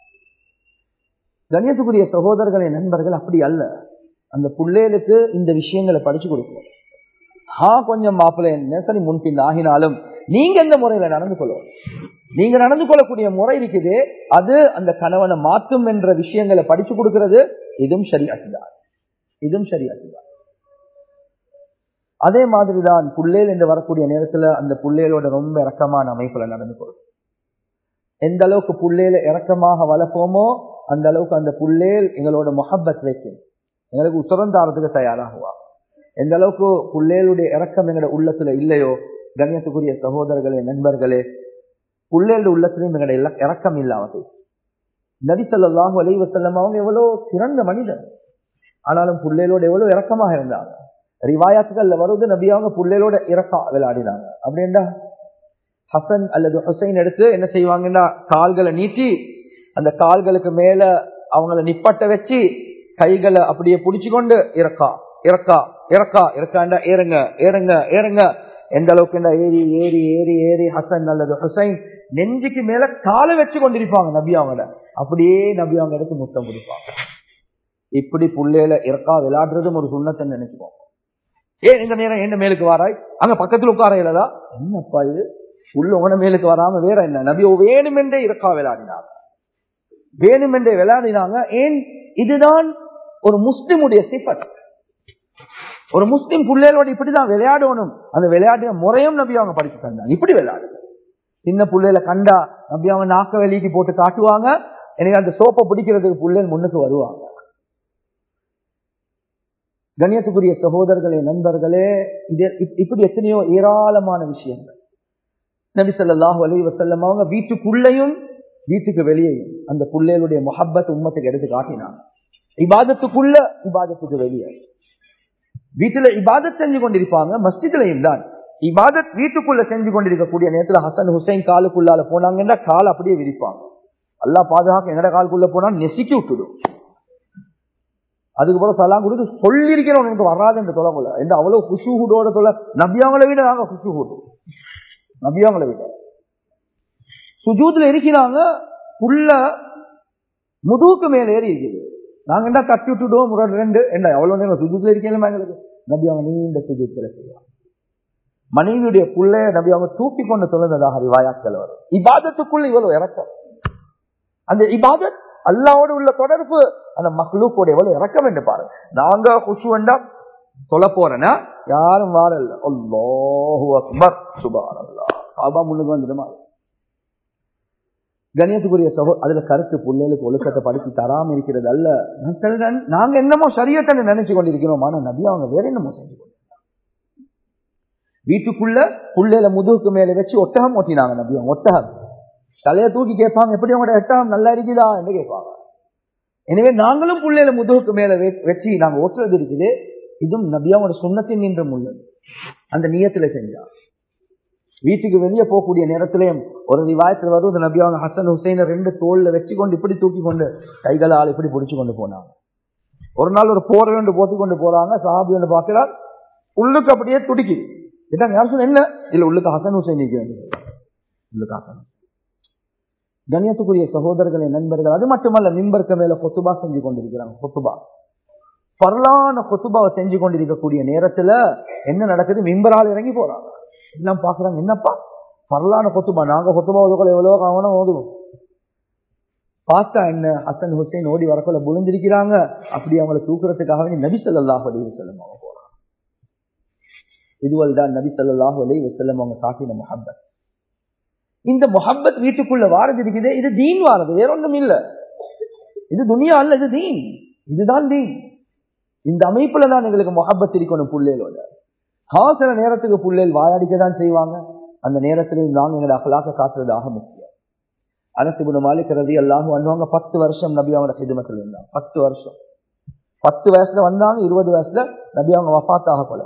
கணியத்துக்குரிய சகோதரர்களை நண்பர்கள் அப்படி அல்ல அந்த பிள்ளைகளுக்கு இந்த விஷயங்களை படிச்சு கொடுக்கணும் ஆ கொஞ்சம் மாப்பிள்ளை நெசனி முன்பின் ஆகினாலும் நீங்க எந்த முறையில நடந்து கொள்ளும் நீங்க நடந்து கொள்ளக்கூடிய முறை இருக்குது அது அந்த கணவனை மாற்றும் என்ற விஷயங்களை படிச்சு கொடுக்கிறது இதுவும் சரியாக்குதான் இதுவும் சரியாக்குதான் அதே மாதிரிதான் புள்ளேல் என்று வரக்கூடிய நேரத்துல அந்த புள்ளேலோட ரொம்ப இறக்கமான அமைப்புல நடந்து கொள்ளும் எந்த அளவுக்கு புள்ளேல இறக்கமாக வளர்ப்போமோ அந்த அளவுக்கு அந்த புள்ளேல் எங்களோட முகப்பத் வைக்கும் எங்களுக்கு உசரந்தாரத்துக்கு தயாராகுவா எந்த அளவுக்கு பிள்ளைகளுடைய இறக்கம் எங்கட உள்ளத்துல இல்லையோ கண்ணியத்துக்குரிய சகோதரர்களே நண்பர்களே பிள்ளைகளுடைய உள்ளத்திலும் எங்கட இல்ல- இறக்கம் இல்லாமல் நபி ஸல்லல்லாஹு அலைஹி வஸல்லம் அவங்க எவ்வளவு சிறந்த மனிதர் ஆனாலும் பிள்ளைகளோட எவ்வளவு இறக்கமாக இருந்தாங்க ரிவாயாத்துகள்ல வருது நபி அவங்க பிள்ளைகளோட இறக்கம் விளையாடினாங்க அப்படின்னா ஹசன் அல்லது ஹுசைன் எடுத்து என்ன செய்வாங்கன்னா கால்களை நீட்டி அந்த கால்களுக்கு மேல அவங்கள நிப்பட்ட வச்சு கைகளை அப்படியே புடிச்சு கொண்டு இறக்கா இறக்கா இறக்கா இறக்காண்டா ஏறுங்க ஏறுங்க ஏறுங்க எந்த அளவுக்கு ஏறி ஏறி ஏறி ஏறி ஹசன் அல்லது ஹுசைன் நெஞ்சுக்கு மேல காலை வச்சு கொண்டிருப்பாங்க நபி அவங்கள அப்படியே நபி அவங்க எடுத்து முத்தம் கொடுப்பாங்க இப்படி புள்ளையில இறக்கா விளையாடுறதும் ஒரு சுண்ணத்தை நினைச்சுக்கோங்க ஏன் இந்த நேரம் என்ன மேலுக்கு வாராய் அங்க பக்கத்துல உட்கார இயலதா என்னப்பா இது உள்ள உன மேலுக்கு வராம வேற என்ன நபி வேணுமென்றே இறக்கா விளையாடினாங்க வேணுமென்றே விளையாடினாங்க ஏன் இதுதான் ஒரு முஸ்லிமுடைய சிபத் ஒரு முஸ்லிம் பிள்ளைகளோட இப்படிதான் விளையாடணும் அந்த விளையாடின முறையும் நபி அவங்க படிச்சு தந்தாங்க இப்படி விளையாடு சின்ன பிள்ளையில கண்டா நபி அவங்க நாக்க வெளிக்கு போட்டு காட்டுவாங்க எனக்கு அந்த சோப்பை பிடிக்கிறதுக்கு பிள்ளைகள் முன்னுக்கு வருவாங்க கண்ணியத்துக்குரிய சகோதரர்களே நண்பர்களே இது இப்- இப்படி எத்தனையோ ஏராளமான விஷயங்கள் நபி ஸல்லல்லாஹு அலைஹி வஸல்லம் அவங்க வீட்டுக்குள்ளேயும் வீட்டுக்கு வெளியேயும் அந்த பிள்ளைகளுடைய முஹப்பத் உம்மத்துக்கு எடுத்து காட்டினாங்க இபாதத்துக்குள்ள இபாதத்துக்கு வெளியே வீட்டுல இபாதத் செஞ்சு கொண்டிருப்பாங்க மஸ்ஜித்லையும் தான் இபாதத் வீட்டுக்குள்ள செஞ்சு கொண்டிருக்கக்கூடிய நேரத்துல ஹசன் ஹுசைன் காலுக்குள்ளால போனாங்கன்னா கால் அப்படியே விரிப்பாங்க அல்லாஹ் பாதுகாக்க என்னோட காலுக்குள்ள போனா நெசுக்கி விட்டுடும் அதுக்கு பிறகு சலாம் கொடுத்து சொல்லியிருக்கிறோம் எனக்கு வராது என்று தொலைக்குள்ள எந்த அவ்வளவு குஷுஹூடோட தொலை நபியாங்களை விட நாங்க குஷுஹூடு நபியாங்களை விட சுஜூத்துல இருக்கிறாங்க புள்ள முதுகுக்கு மேல ஏறி இருக்குது நாங்க என்ன தட்டி விட்டுடுவோம் ஒரு ரெண்டு என்ன எவ்வளவு நேரம் சுஜூத்துல இருக்கீங்களா எங்களுக்கு நபி அவங்க நீண்ட சுஜூத்துல செய்வாங்க மனைவியுடைய புள்ளைய நபி அவங்க தூக்கி கொண்டு தொழுந்ததாக ரிவாயாக்கள் வரும் இபாதத்துக்குள்ள இவ்வளவு இறக்கம் அந்த இபாதத் அல்லாவோடு உள்ள தொடர்பு அந்த மஹ்லூக்கோட எவ்வளவு இறக்கம் என்று பாரு நாங்க குஷு வேண்டா தொலை போறேன்னா யாரும் வாரல்ல அல்லாஹு அக்பர் சுபானல்லாஹ் காபா முன்னுக்கு வந்துடுமா கணியத்துக்குரிய சகோ அதுல கருத்து பிள்ளைகளுக்கு ஒழுக்கத்தை படிச்சு தராம இருக்கிறது அல்ல நான் சொல்றேன் நாங்க என்னமோ சரியத்தை நினைச்சு கொண்டிருக்கிறோம் ஆனா நபி அவங்க வேற என்னமோ செஞ்சு கொண்டிருக்காங்க வீட்டுக்குள்ள புள்ளையில முதுகுக்கு மேல வச்சு ஒட்டகம் ஓட்டினாங்க நபி அவங்க ஒட்டகம் தலையை தூக்கி கேட்பாங்க எப்படி உங்களோட ஒட்டகம் நல்லா இருக்குதா என்று கேட்பாங்க எனவே நாங்களும் புள்ளையில முதுகுக்கு மேல வெ- வச்சு நாங்க ஓட்டுறது இருக்குது இதுவும் நபியாவோட சுண்ணத்தின் நின்றும் உள்ளது அந்த நியத்துல செஞ்சா வீட்டுக்கு வெளியே போகக்கூடிய நேரத்திலேயும் ஒரு ரிவாயத்தில் வருவது நபியாங்க ஹசன் ஹுசைனை ரெண்டு தோல்ல வச்சு கொண்டு இப்படி தூக்கி கொண்டு கைகளால் இப்படி பிடிச்சு கொண்டு போனாங்க ஒரு நாள் ஒரு போர் ரெண்டு போத்தி கொண்டு போறாங்க சாபி ஒன்று பார்க்கிறார் உள்ளுக்கு அப்படியே துடிக்குது இதான் யார் சொல்ல என்ன இல்ல உள்ளுக்கு ஹசன் ஹுசைன் நிற்கிறது உள்ளுக்கு ஹசன் கண்ணியத்துக்குரிய சகோதரர்களே நண்பர்கள் அது மட்டுமல்ல மிம்பருக்கு மேல கொத்துபா செஞ்சு கொண்டிருக்கிறாங்க கொத்துபா பரலான கொத்துபாவை செஞ்சு கொண்டிருக்கக்கூடிய நேரத்துல என்ன நடக்குது மிம்பரால் இறங்கி போறாங்க எல்லாம் பாக்குறாங்க என்னப்பா பரலான கொத்துபா நாங்க கொத்துபா ஒதுக்கல எவ்வளவு கவனம் ஓதுவோம் பார்த்தா என்ன ஹசன் ஹுசைன் ஓடி வரக்குள்ள புழுந்திருக்கிறாங்க அப்படி அவங்களை தூக்குறதுக்காக வேண்டி நபி ஸல்லல்லாஹு அலைஹி வஸல்லம் அவங்க போறாங்க இதுவல் தான் நபி ஸல்லல்லாஹு அலைஹி வஸல்லம் அவங்க காட்டின முஹப்பத் இந்த முஹப்பத் வீட்டுக்குள்ள வாரது இருக்குதே இது தீன் வாரது வேற ஒன்றும் இல்ல இது துனியா அல்ல இது தீன் இதுதான் தீன் இந்த அமைப்புல தான் எங்களுக்கு முஹப்பத் இருக்கணும் புள்ளைகளோட ஹா சில நேரத்துக்கு புள்ளைகள் வாயாடிக்க தான் செய்வாங்க அந்த நேரத்திலையும் நாங்க எங்களை அகலாக்க காட்டுறதாக முக்கியம் அனசிபுன மாலிக் ரதி அல்லாஹும் வந்தவங்க பத்து வருஷம் நபி அவங்களோட ஹிதமத்தில் இருந்தாங்க பத்து வருஷம் பத்து வயசுல வந்தாங்க இருபது வயசுல நபி அவங்க வஃபாத்தாக போல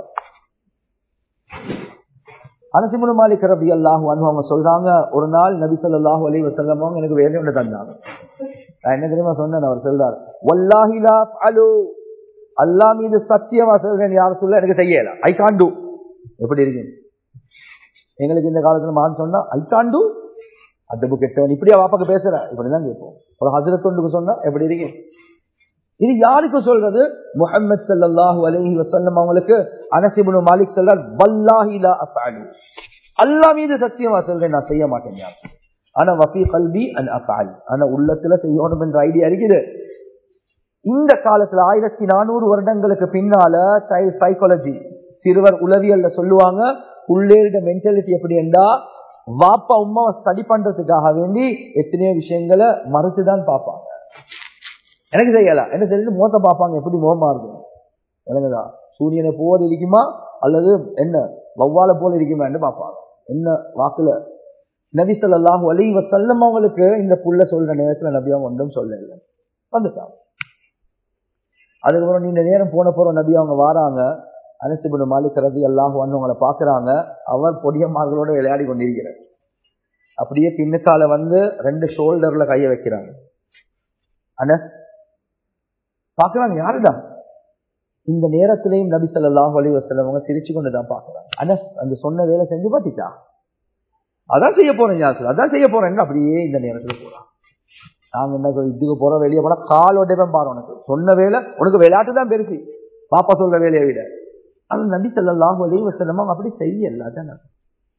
அனசிபுன மாலிக் ரதி அல்லாஹு அவங்க சொல்றாங்க ஒரு நாள் நபி ஸல்லல்லாஹு அலைஹி வஸல்லம் அவங்க எனக்கு வேலை ஒன்று தந்தாங்க நான் என்ன தெரியுமா சொன்னேன் அவர் சொல்றார் வல்லாஹி லா அஃஅலு அல்லாஹ் மீது சத்தியமா சொல்றேன் யார் சொல்ல எனக்கு செய்யல ஐ கான் டூ எப்படி இருக்கு எங்களுக்கு இந்த காலத்துல மகன் சொன்னா ஐ கான் டூ அதுக்கு கெட்டவன் இப்படியா வாப்பாக்கு பேசுற இப்படிதான் கேட்போம் ஒரு ஹசரத்தொண்டுக்கு சொன்னா எப்படி இருக்கு இது யாருக்கு சொல்றது முஹம்மது ஸல்லல்லாஹு அலைஹி வஸல்லம் அவங்களுக்கு அனஸ் இப்னு மாலிக் சொல்றார் வல்லாஹி லா அஃஅலு அல்லாஹ் மீது சத்தியமா சொல்றேன் நான் செய்ய மாட்டேன் யார் ஆனா வஃபி கல்பி அன் அஃஅல் ஆனா உள்ளத்துல செய்யணும் என்ற ஐடியா இருக்குது இந்த காலத்துல ஆயிரத்தி நானூறு வருடங்களுக்கு பின்னால சைல்ட் சைக்காலஜி சிறுவர் உளவியல்ல சொல்லுவாங்க உள்ளேரிட மென்டாலிட்டி எப்படி என்றா வாப்பா உமாவை ஸ்டடி பண்றதுக்காக வேண்டி எத்தனையோ விஷயங்களை மறுத்துதான் பார்ப்பாங்க எனக்கு செய்யல என்ன தெரியுது மோத்த பார்ப்பாங்க எப்படி மோகமா இருக்கும் எனக்குதா சூரியனை போல இருக்குமா அல்லது என்ன வவ்வால போல இருக்குமான்னு பார்ப்பாங்க என்ன வாக்குல நபி ஸல்லல்லாஹு அலைஹி வஸல்லம் அவங்களுக்கு இந்த புள்ள சொல்ற நேரத்துல நபி அவங்க ஒன்றும் சொல்லல வந்துட்டாங்க அதுக்கப்புறம் நீண்ட நேரம் போன போற நபி அவங்க வாராங்க அனசிபுன் மாலிக் ரதி அல்லாஹ் அவங்களை பாக்குறாங்க அவர் பொடியம்மார்களோட விளையாடி கொண்டிருக்கிறார் அப்படியே பின்னுக்கால வந்து ரெண்டு ஷோல்டர்ல கைய வைக்கிறாங்க அனஸ் பாக்குறாங்க யாருடா இந்த நேரத்திலையும் நபி ஸல்லல்லாஹு அலைஹி வஸல்லம் அவங்க சிரிச்சு கொண்டு தான் பாக்குறாங்க அனஸ் அந்த சொன்ன வேலை செஞ்சு பாத்திட்டா அதான் செய்ய போறேன் யாருக்கு அதான் செய்ய போறேன் அப்படியே இந்த நேரத்துல போறான் நாங்க என்ன சொல்ல இதுக்கு போற வெளியே போனா கால் ஒட்டே பாரு உனக்கு சொன்ன வேலை உனக்கு விளையாட்டு தான் பெருசு பாப்பா சொல்ற வேலையை விட ஆனா நபி ஸல்லல்லாஹு அலைஹி வஸல்லம் அவங்க அப்படி செய்யல அதான் அது.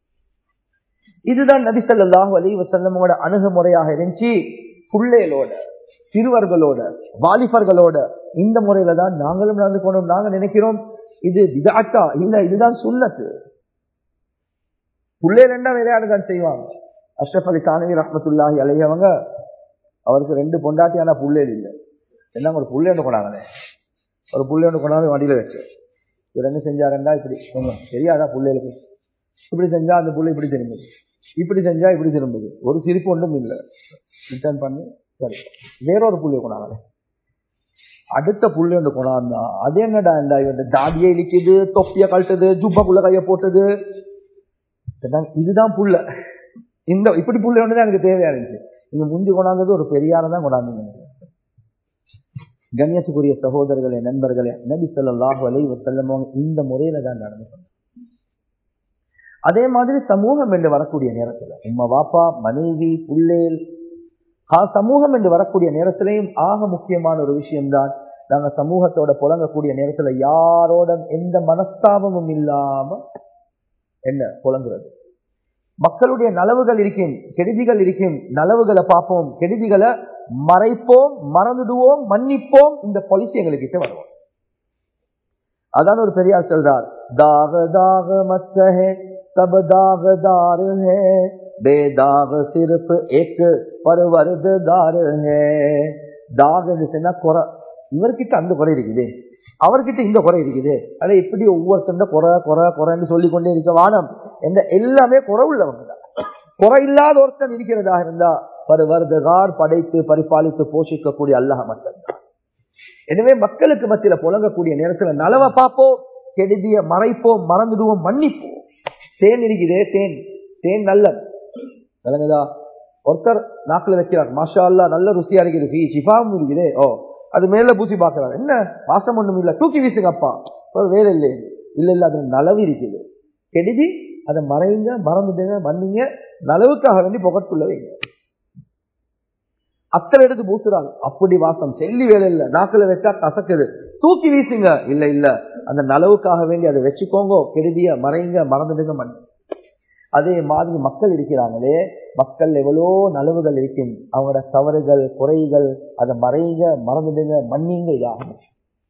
இதுதான் நபி ஸல்லல்லாஹு அலைஹி வஸல்லமோட அணுகுமுறையாக இருந்துச்சு புள்ளைகளோட சிறுவர்களோட வாலிபர்களோட இந்த முறையில தான் நாங்களும் நடந்து கொண்டோம் நாங்க நினைக்கிறோம் இது விதாட்டா இல்ல இதுதான் சுன்னத்து புள்ளைகள் என்ன விளையாடுதான் செய்வாங்க அஷ்ரஃப் அலி தானவி ரஹமத்துல்லாஹி அலையவங்க அவருக்கு ரெண்டு பொண்டாட்டி ஆனா புள்ளைகள் இல்லை என்ன ஒரு புள்ளை ஒன்று கொண்டாங்களே ஒரு புள்ளை ஒன்று கொண்டாந்து வண்டியில வச்சு இவர் என்ன செஞ்சாருண்டா இப்படி கொஞ்சம் தெரியாதா பிள்ளைகளுக்கு இப்படி செஞ்சா அந்த புள்ளை இப்படி திரும்புது இப்படி செஞ்சா இப்படி திரும்புது ஒரு சிரிப்பு ஒன்றும் இல்லை ரிட்டர்ன் பண்ணி சரி வேறொரு புள்ளைய கொண்டாங்களே அடுத்த புள்ளை ஒன்று கொண்டாந்தா அது என்னடா இந்த இவன் தாடியை இழிக்குது தொப்பிய கழட்டுது ஜுப்பாக்குள்ள கைய போட்டது இதுதான் இதுதான் புள்ள இந்த இப்படி புள்ளை ஒன்று தான் எனக்கு தேவையா இருந்துச்சு நீங்க முந்தி கொண்டாந்தது ஒரு பெரியார தான் கொண்டாந்தீங்க எனக்கு. கண்ணியத்துக்குரிய சகோதரர்களே நண்பர்களே நபி ஸல்லல்லாஹு அலைஹி வஸல்லம் அவங்க இந்த முறையில தான் நடந்து கொண்டாங்க. அதே மாதிரி சமூகம் என்று வரக்கூடிய நேரத்துல உம்மா வாப்பா மனைவி புள்ளேல் ஆ சமூகம் என்று வரக்கூடிய நேரத்திலையும் ஆக முக்கியமான ஒரு விஷயம்தான் நாங்க சமூகத்தோட புழங்கக்கூடிய நேரத்துல யாரோட எந்த மனஸ்தாபமும் இல்லாம என்ன புலங்குறது மக்களுடைய நலவுகள் இருக்கும் கெடுதிகள் இருக்கும் நலவுகளை பார்ப்போம் கெடுதிகளை மறைப்போம் மறந்துடுவோம் மன்னிப்போம் இந்த பாலிசி எங்களுக்கு வருவோம் அதான் ஒரு பெரியார் சொல்றார் தாக தாக மத்த ஹே சப் தாகதார் ஹே பேதாக சிறப்பு ஏக்கு பருவருதார் ஹே தாக சொன்னா குறை இவர்கிட்ட அந்த குறை இருக்குது அவர்கிட்ட இந்த குறை இருக்குது அதை இப்படி ஒவ்வொருத்தந்த குறை குறை குறைன்னு சொல்லிக் கொண்டே இருக்க வானம் எந்த எல்லாமே குறை உள்ளவங்க தான் குறை இல்லாத ஒருத்தன் இருக்கிறதாக இருந்தா பரு வருதகார் படைத்து பரிபாலித்து போஷிக்கக்கூடிய அல்லாஹ் மட்டும்தான் எனவே மக்களுக்கு மத்தியில புழங்கக்கூடிய நேரத்துல நலவை பார்ப்போம் கெடுதிய மறைப்போம் மறந்துடுவோம் மன்னிப்போம் தேன் இருக்குதே தேன் தேன் நல்லது விளங்குதா ஒருத்தர் நாக்குல வைக்கிறார் மாஷா அல்லா நல்ல ருசியா இருக்குது ஃபீ சிஃபாவும் இருக்குதே ஓ அது மேல பூசி பாக்குறாரு என்ன வாசம் ஒண்ணும் இல்ல தூக்கி வீசுங்க அப்பா ஒரு வேலை இல்லை இல்ல இல்ல அது நலவு இருக்குது கெடுதி அதை மறைங்க மறந்துடுங்க மன்னிங்க நலவுக்காக வேண்டி புகட்டுள்ள வைங்க அத்தனை எடுத்து பூசுறாங்க அப்படி வாசம் செல்லி வேலை இல்ல நாக்குல வச்சா கசக்குது தூக்கி வீசுங்க இல்ல இல்ல அந்த நலவுக்காக வேண்டி அதை வச்சுக்கோங்க கெடுதிய மறைங்க மறந்துடுங்க மண் அதே மாதிரி மக்கள் இருக்கிறாங்களே மக்கள் எவ்வளோ நலவுகள் இருக்கும் அவங்களோட தவறுகள் குறைகள் அதை மறைங்க மறந்துடுங்க மன்னிங்க இதாகும்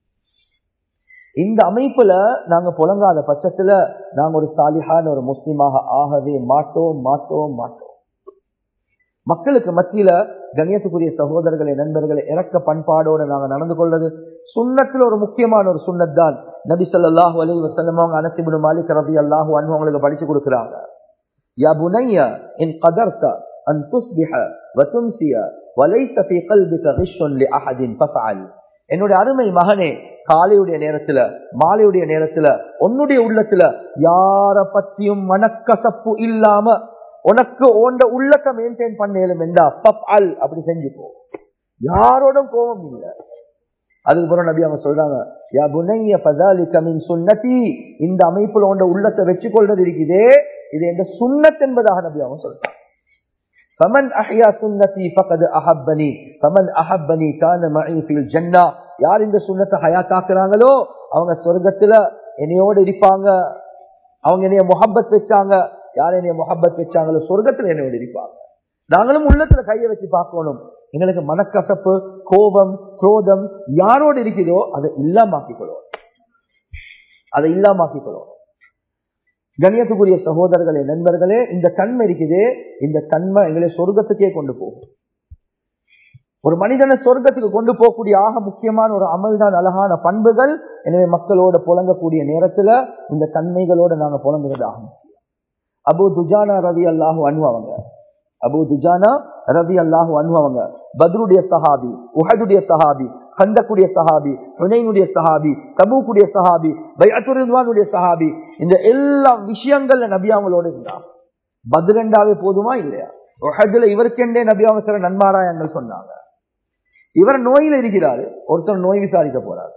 இந்த அமைப்புல நாங்க புழங்காத பட்சத்துல நாங்க ஒரு சாலிஹான ஒரு முஸ்லீமாக ஆகவே மாட்டோம் மாட்டோம் மாட்டோம் மக்களுக்கு மத்தியில கணியத்துக்குரிய சகோதரர்களை நண்பர்களை இறக்க பண்பாடோட நாங்க நடந்து கொள்றது சுண்ணத்துல ஒரு முக்கியமான ஒரு சுண்ணத் தான் நபி ஸல்லல்லாஹு அலைஹி வஸல்லம் அவங்க அனசிபுன் மாலிக் ரலியல்லாஹு அன்ஹு அவங்களுக்கு படிச்சு கொடுக்குறாங்க யா புனைய இன் قدرت ان تصبح وتمسي وليس في قلبك غش لاحد ففعل என்னுடைய அருமை மகனே காலையுடைய நேரத்துல மாலையுடைய நேரத்துல உன்னுடைய உள்ளத்துல யார பத்தியும் மனக்கசப்பு இல்லாம உனக்கு உண்ட உள்ளத்தை மெயின்டைன் பண்ணலும் என்றா பப் அல் அப்படி செஞ்சுக்கோ யாரோட கோபம் இல்லை அதுக்கு பிறகு நபி அவங்க சொல்றாங்க யா புனைய பதாலிக மின் சுன்னதி இந்த அமைப்புல உண்ட உள்ளத்தை வச்சு கொள்றது இருக்குதே இது என்ற சுன்னத் என்பதாக நபி அவங்க சொல்றாங்க فمن احيا سنتي فقد احبني فمن احبني كان معي في الجنه யார் இந்த சுன்னத்தை ஹயாத்தாக்குறாங்களோ அவங்க சொர்க்கத்துல என்னையோட இருப்பாங்க அவங்க என்னைய முஹப்பத் வச்சாங்க யார் என்னைய முஹப்பத் வச்சாங்களோ சொர்க்கத்துல என்னையோட இருப்பாங்க நாங்களும் உள்ளத்துல கையை வச்சு பார்க்கணும் எங்களுக்கு மனக்கசப்பு கோபம் குரோதம் யாரோடு இருக்குதோ அதை இல்லாமாக்கிக்கொள்வோம் அதை இல்லாமாக்கிக்கொள்வோம் கணியத்துக்குரிய சகோதரர்களே நண்பர்களே இந்த தன்மை இருக்குது இந்த தன்மை எங்களை சொர்க்கத்துக்கே கொண்டு போகும் ஒரு மனிதனை சொர்க்கத்துக்கு கொண்டு போகக்கூடிய ஆக முக்கியமான ஒரு அமல் தான் அழகான பண்புகள் எனவே மக்களோட புழங்கக்கூடிய நேரத்துல இந்த தன்மைகளோட நாங்க புலங்குறது ஆகும் அபு துஜானா ரவி அல்லாஹு அனுபவங்க அபு துஜானா ரவி அல்லாஹு அனுபவங்க பத்ருடைய சஹாபி உஹதுடைய சஹாபி கந்தக்குடைய சஹாபி ஹுனைனுடைய சஹாபி தபூக்குடைய சஹாபி பைஅத்துருவானுடைய சஹாபி இந்த எல்லா விஷயங்கள்ல நபி அவங்களோட இருந்தாங்க பத்ரண்டாவே போதுமா இல்லையா உஹதுல இவருக்கெண்டே நபி அவங்க சில நன்மாராயங்கள் சொன்னாங்க இவர் நோயில இருக்கிறாரு ஒருத்தர் நோய் விசாரிக்க போறாரு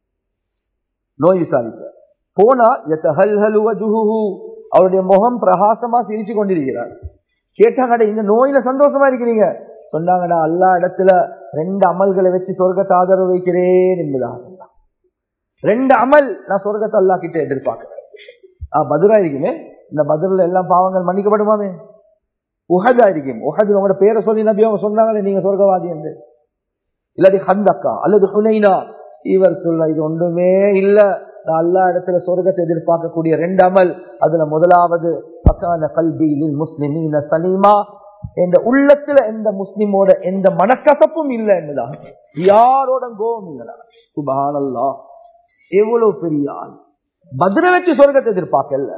நோய் விசாரிக்க போனா அவருடைய முகம் பிரகாசமா சிரிச்சு கொண்டிருக்கிறார் கேட்டாங்கடா இந்த நோயில சந்தோஷமா இருக்கிறீங்க சொன்னாங்கடா எல்லா இடத்துல ரெண்டு அமல்களை வச்சு சொர்க்கத்தை ஆதரவு வைக்கிறேன் என்பதாக ரெண்டு அமல் நான் சொர்க்கத்தை அல்லா கிட்ட எதிர்பார்க்கிறேன் ஆஹ் பதுரா இருக்குமே இந்த பதில எல்லாம் பாவங்கள் மன்னிக்கப்படுமாமே உஹதா இருக்கும் உஹது உங்களோட பேரை சொல்லி நபி அவங்க சொன்னாங்களே நீங்க சொர்க்கவாதி என்று இல்லாட்டி ஹந்தக்கா அல்லது ஹுனைனா இவர் சொல்ல இது ஒன்றுமே இல்ல நான் எல்லா இடத்துல சொர்க்கத்தை எதிர்பார்க்கக்கூடிய ரெண்டு அமல் அதுல முதலாவது பக்கான கல்வியில் முஸ்லிமீன சலீமா என்ற உள்ளத்துல எந்த முஸ்லிமோட எந்த மனக்கசப்பும் இல்லை என்பதா யாரோட கோபம் இல்லடா சுபானல்லா எவ்வளவு பெரிய ஆள் பத்ர வச்சு சொர்க்கத்தை எதிர்பார்க்கல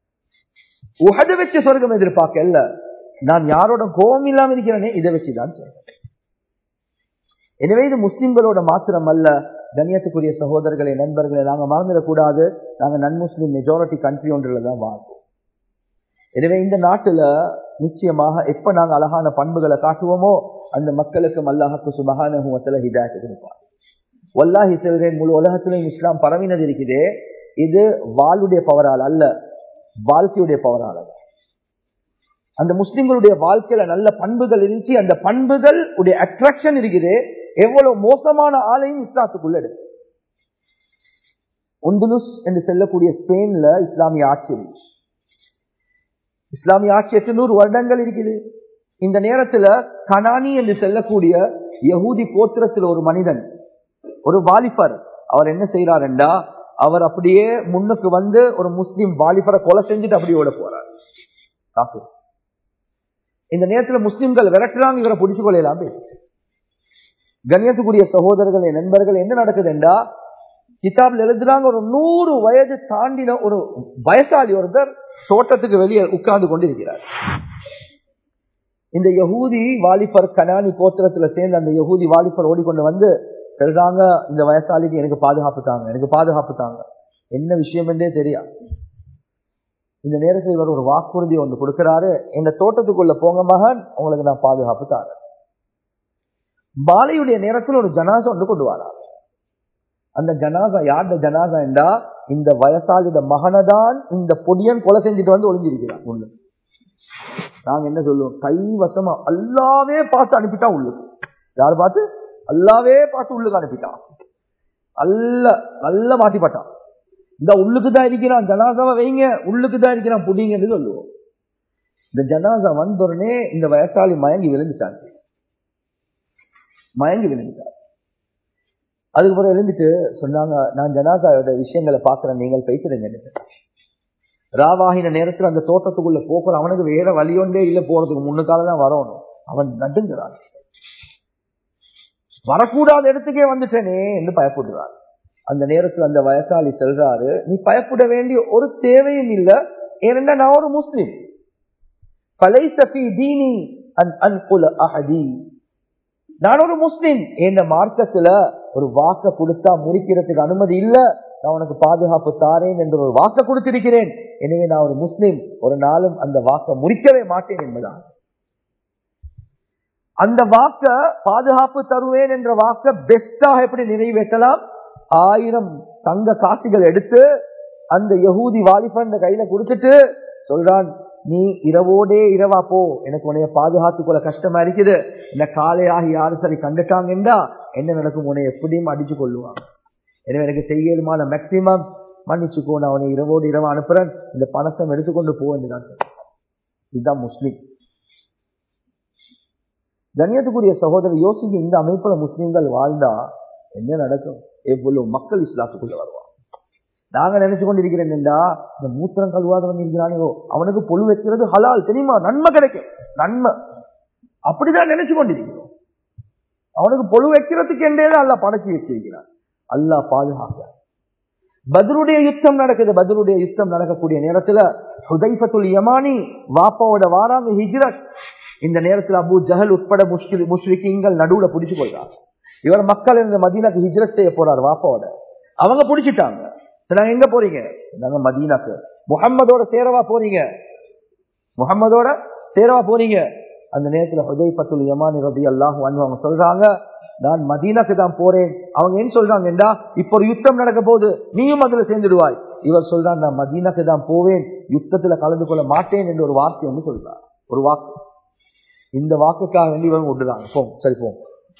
உகத வச்சு சொர்க்கம் எதிர்பார்க்கல நான் யாரோட கோபம் இல்லாம இருக்கிறேனே இதை வச்சுதான் சொல்றேன் எனவே இது முஸ்லிம்களோட மாத்திரம் அல்ல கண்ணியத்துக்குரிய சகோதரர்களை நண்பர்களை நாங்க மறந்துடக்கூடாது நாங்க நன் முஸ்லிம் மெஜாரிட்டி கண்ட்ரி ஒன்றில் தான் வாழ்வோம் எனவே இந்த நாட்டுல நிச்சயமாக எப்ப நாங்க அழகான பண்புகளை காட்டுவோமோ அந்த மக்களுக்கு அல்லாஹுக்கு சுபகான ஹிதாயத்தை கொடுப்பார் வல்லாஹி செல்றேன் முழு உலகத்திலையும் இஸ்லாம் பரவினது இருக்குதே இது வாளுடைய பவரால் அல்ல வாழ்க்கையுடைய பவரால் அல்ல அந்த முஸ்லிம்களுடைய வாழ்க்கையில நல்ல பண்புகள் இருந்துச்சு அந்த பண்புகள் உடைய அட்ராக்ஷன் இருக்குது எவ்வளவு மோசமான ஆளையும் இஸ்லாத்துக்குள்ள எடுத்து ஒந்துலுஸ் என்று செல்லக்கூடிய ஸ்பெயின்ல இஸ்லாமிய ஆட்சி இருந்துச்சு இஸ்லாமிய ஆட்சி எட்டுநூறு வருடங்கள் இருக்குது இந்த நேரத்துல கனானி என்று செல்லக்கூடிய யகூதி கோத்திரத்தில் ஒரு மனிதன் ஒரு வாலிபர் அவர் என்ன செய்யறாருண்டா அவர் அப்படியே முன்னுக்கு வந்து ஒரு முஸ்லீம் வாலிபரை கொலை செஞ்சுட்டு அப்படியே ஓட போறார் காப்பு இந்த நேரத்தில் முஸ்லிம்கள் விரட்டுறாங்க இவரை பிடிச்சு கொள்ளலாம் கண்ணியத்துக்குரிய சகோதரர்களே நண்பர்கள் என்ன நடக்குதுண்டா கிதாப்ல எழுதுறாங்க ஒரு நூறு வயது தாண்டின ஒரு வயசாளி ஒருத்தர் தோட்டத்துக்கு வெளியே உட்கார்ந்து கொண்டு இருக்கிறார் இந்த யகூதி வாலிபர் கனானி கோத்திரத்துல சேர்ந்து அந்த யகூதி வாலிபர் ஓடிக்கொண்டு வந்து சொல்றாங்க இந்த வயசாளிக்கு எனக்கு பாதுகாப்பு தாங்க எனக்கு பாதுகாப்பு தாங்க என்ன விஷயம் என்றே தெரியா இந்த நேரத்தில் இவர் ஒரு வாக்குறுதி ஒன்று கொடுக்கிறாரு எங்க தோட்டத்துக்குள்ள போங்க மகன் உங்களுக்கு நான் பாதுகாப்பு தாரேன் மாலையுடைய நேரத்தில் ஒரு ஜனாசா ஒன்று கொண்டு வரார் அந்த ஜனாசா யார்ட ஜனாசா என்றா இந்த வயசாளிட மகனை தான் இந்த பொடியன் கொலை செஞ்சுட்டு வந்து ஒளிஞ்சிருக்கிறான் உள்ள நாங்க என்ன சொல்லுவோம் கைவசமா அல்லாவே பார்த்து அனுப்பிட்டா உள்ளுக்கு யார் பார்த்து அல்லாவே பார்த்து உள்ளுக்கு அனுப்பிட்டான் அல்ல நல்ல மாட்டிப்பட்டான் இந்த உள்ளுக்கு தான் இருக்கிறான் ஜனாசாவை வைங்க உள்ளுக்கு தான் இருக்கிறான் புடிங்கன்னு சொல்லுவோம் இந்த ஜனாசா வந்தோடனே இந்த வயசாளி மயங்கி விழுந்துட்டாங்க மயங்கி விழுந்துட்டார் அதுக்கு பிறகு எழுந்துட்டு சொன்னாங்க நான் ஜனாசாவோட விஷயங்களை பாக்குறேன் நீங்கள் பேசுறீங்க ராவாகின நேரத்தில் அந்த தோட்டத்துக்குள்ள போக்குற அவனுக்கு வேற வழியொண்டே இல்ல போறதுக்கு முன்னுக்கால தான் வரணும் அவன் நடுங்கிறான் வரக்கூடாத இடத்துக்கே வந்துட்டேனே என்று பயப்படுறான் அந்த நேரத்தில் அந்த வயசாளி செல்றாரு நீ பயப்பட வேண்டிய ஒரு தேவையும் இல்ல ஏனென்றா நான் ஒரு முஸ்லிம் பலை சஃபி தீனி அன் அன்புல அஹதி நான் ஒரு முஸ்லிம் என்ற மார்க்கத்துல ஒரு வாக்க கொடுத்தா முறிக்கிறதுக்கு அனுமதி இல்ல நான் உனக்கு பாதுகாப்பு தாரேன் என்று ஒரு வாக்க கொடுத்திருக்கிறேன் எனவே நான் ஒரு முஸ்லிம் ஒரு நாளும் அந்த வாக்க முறிக்கவே மாட்டேன் என்பதான் அந்த வாக்க பாதுகாப்பு தருவேன் என்ற வாக்க பெஸ்டாக எப்படி நிறைவேற்றலாம் ஆயிரம் தங்க காசுகள் எடுத்து அந்த யகூதி வாலிபன் கையில கொடுத்துட்டு சொல்றான் நீ இரவோடே இரவா போ எனக்கு உனைய பாதுகாத்து கொள்ள கஷ்டமா இருக்குது இந்த காலையாக யாரும் சரி கண்டுட்டாங்கன்றா என்ன நடக்கும் உன்னை எப்படியும் அடிச்சு கொள்ளுவாங்க எனவே எனக்கு செய்யலுமான மேக்சிமம் மன்னிச்சுக்கோ நான் உன்னை இரவோடு இரவா அனுப்புறேன் இந்த பணத்தை எடுத்துக்கொண்டு போ என்று நான் இதுதான் முஸ்லிம் கண்ணியத்துக்குரிய சகோதரர் யோசிக்க இந்த அமைப்புல முஸ்லிம்கள் வாழ்ந்தா என்ன நடக்கும் எவ்வளவு மக்கள் இஸ்லாத்துக்குள்ள வருவாங்க நாங்க நினைச்சு கொண்டிருக்கிறேன் என்றா இந்த மூத்திரம் கழுவாதவன் இருக்கிறானோ அவனுக்கு பொழு வைக்கிறது ஹலால் தெரியுமா நன்மை கிடைக்கும் நன்மை அப்படிதான் நினைச்சு கொண்டிருக்கிறோம் அவனுக்கு பொழு வைக்கிறதுக்கு என்றே அல்லாஹ் படைச்சு வச்சிருக்கிறான் அல்லாஹ் பாதுகாக்க பத்ருடைய யுத்தம் நடக்குது பத்ருடைய யுத்தம் நடக்கக்கூடிய நேரத்துல ஹுதைஃபத்துல் யமானி வாப்பாவோட வாராங்க ஹிஜ்ரத் இந்த நேரத்துல அபு ஜஹல் உட்பட முஷ்கில் முஷ்ரிக்கீங்கள் நடுவுல பிடிச்சு கொள்றாங்க இவர் மக்கள் இந்த மதீனாக்கு ஹிஜ்ரத் செய்ய போறாரு வாப்பாவோட அவங்க பிடிச்சிட்டாங்க சரி, நாங்க எங்க போறீங்க நாங்க மதீனாக்கு முகம்மதோட சேரவா போறீங்க முகம்மதோட சேரவா போறீங்க அந்த நேரத்துல ஹுதைஃபத்துல் யமானி ரதி அல்லாஹ் அவங்க சொல்றாங்க நான் மதீனாக்கு தான் போறேன் அவங்க என்ன சொல்றாங்கடா இப்ப ஒரு யுத்தம் நடக்க போகுது நீயும் அதுல சேர்ந்துடுவாய் இவர் சொல்றான் நான் மதீனாக்கு தான் போவேன் யுத்தத்துல கலந்து கொள்ள மாட்டேன் என்று ஒரு வார்த்தை ஒன்று சொல்றார் ஒரு வாக்கு இந்த வாக்குக்காக வேண்டி இவங்க விட்டுறாங்க போம் சரி போம்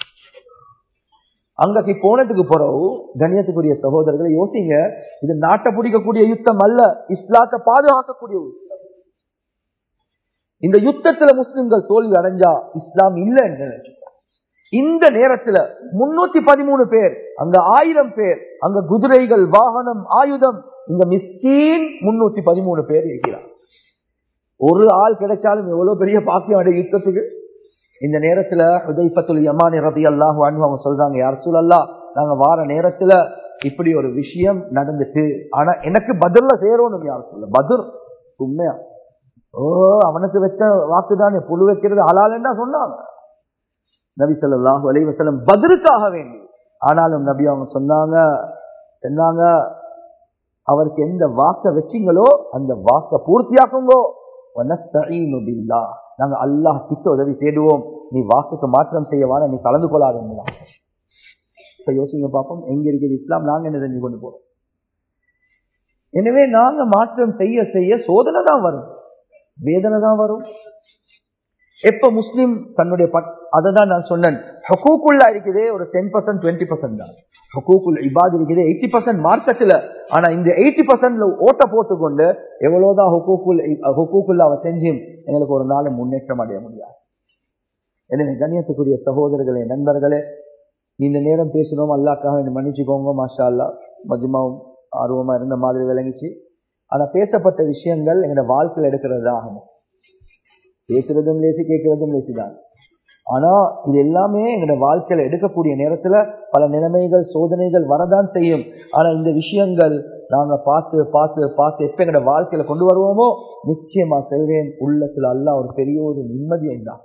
அங்கக்கு போனதுக்கு பிறகு கண்ணியத்துக்குரிய சகோதரர்களை யோசிங்க இது நாட்டை பிடிக்கக்கூடிய யுத்தம் அல்ல இஸ்லாத்தை பாதுகாக்கக்கூடிய ஒரு யுத்தம் இந்த யுத்தத்துல முஸ்லிம்கள் தோல்வி அடைஞ்சா இஸ்லாம் இல்லை என்று நினைச்சுக்கோ. இந்த நேரத்துல முன்னூத்தி பதிமூணு பேர் அங்க ஆயிரம் பேர் அங்க குதிரைகள் வாகனம் ஆயுதம் இந்த மிஸ்கீன் முன்னூத்தி பதிமூணு பேர் இருக்கிறார் ஒரு ஆள் கிடைச்சாலும் எவ்வளவு பெரிய பாக்கியம் அடைய யுத்தத்துக்கு இந்த நேரத்துல ஹுதைஃபத்துல் யமானி ரதி அல்லாஹு அன்ஹு அவங்க சொல்றாங்க யார் சூழல்லா நாங்க வார நேரத்துல இப்படி ஒரு விஷயம் நடந்துட்டு ஆனா எனக்கு பதில்ல சேரணும் யார் சொல்ல பதில் உண்மையா ஓ அவனுக்கு வச்ச வாக்குதானே புழு வைக்கிறது ஹலாலன்னா சொன்னாங்க நபி ஸல்லல்லாஹு அலைஹி வஸல்லம் பதிலுக்காக வேண்டி ஆனாலும் நபி அவங்க சொன்னாங்க சொன்னாங்க அவருக்கு எந்த வாக்க வச்சீங்களோ அந்த வாக்க பூர்த்தியாக்குங்கோ வனஸ்தஈனு பில்லாஹ். நாங்க அல்லாஹ் கிட்ட உதவி தேடுவோம் நீ வாக்குக்கு மாற்றம் செய்ய வார நீ கலந்து கொள்ளாதுங்களா இப்ப யோசிங்க பாப்போம் எங்க இருக்குது இஸ்லாம் நாங்க என்ன செஞ்சு கொண்டு போறோம் எனவே நாங்க மாற்றம் செய்ய செய்ய சோதனை தான் வரும் வேதனை தான் வரும் எப்ப முஸ்லிம் தன்னுடைய அதை தான் நான் சொன்னேன் ஹக்கூக்குள்ள இருக்குதே ஒரு டென் பர்சன்ட் டுவெண்ட்டி பர்சன்ட் தான் ஹக்கூக்குள் இபாத் இருக்குது எயிட்டி பர்சன்ட் மார்க்கெட்ல ஆனா இந்த எயிட்டி பர்சன்ட்ல ஓட்ட போட்டுக்கொண்டு எவ்வளவுதான் ஹுக்கூக்குள் ஹுக்கூக்குள்ள அவ செஞ்சும் எங்களுக்கு ஒரு நாள் முன்னேற்றம் அடைய முடியாது எனவே கண்ணியத்துக்குரிய சகோதரர்களே நண்பர்களே இந்த நேரம் பேசணும் அல்லாக்காக என்னை மன்னிச்சுக்கோங்க மாஷா அல்லா மஜ்மாவும் ஆர்வமா இருந்த மாதிரி விளங்கிச்சு ஆனா பேசப்பட்ட விஷயங்கள் எங்களோட வாழ்க்கையில் எடுக்கிறது ஆகணும் பேசுறதும் லேசி கேட்கறதும் லேசி தான் ஆனா இது எல்லாமே எங்களோட வாழ்க்கையில எடுக்கக்கூடிய நேரத்துல பல நிலைமைகள் சோதனைகள் வரதான் செய்யும் ஆனா இந்த விஷயங்கள் நாங்க பார்த்து பார்த்து பார்த்து எப்ப எங்களோட வாழ்க்கையில கொண்டு வருவோமோ நிச்சயமா செல்வேன் உள்ளத்துல அல்ல ஒரு பெரிய ஒரு நிம்மதியை தான்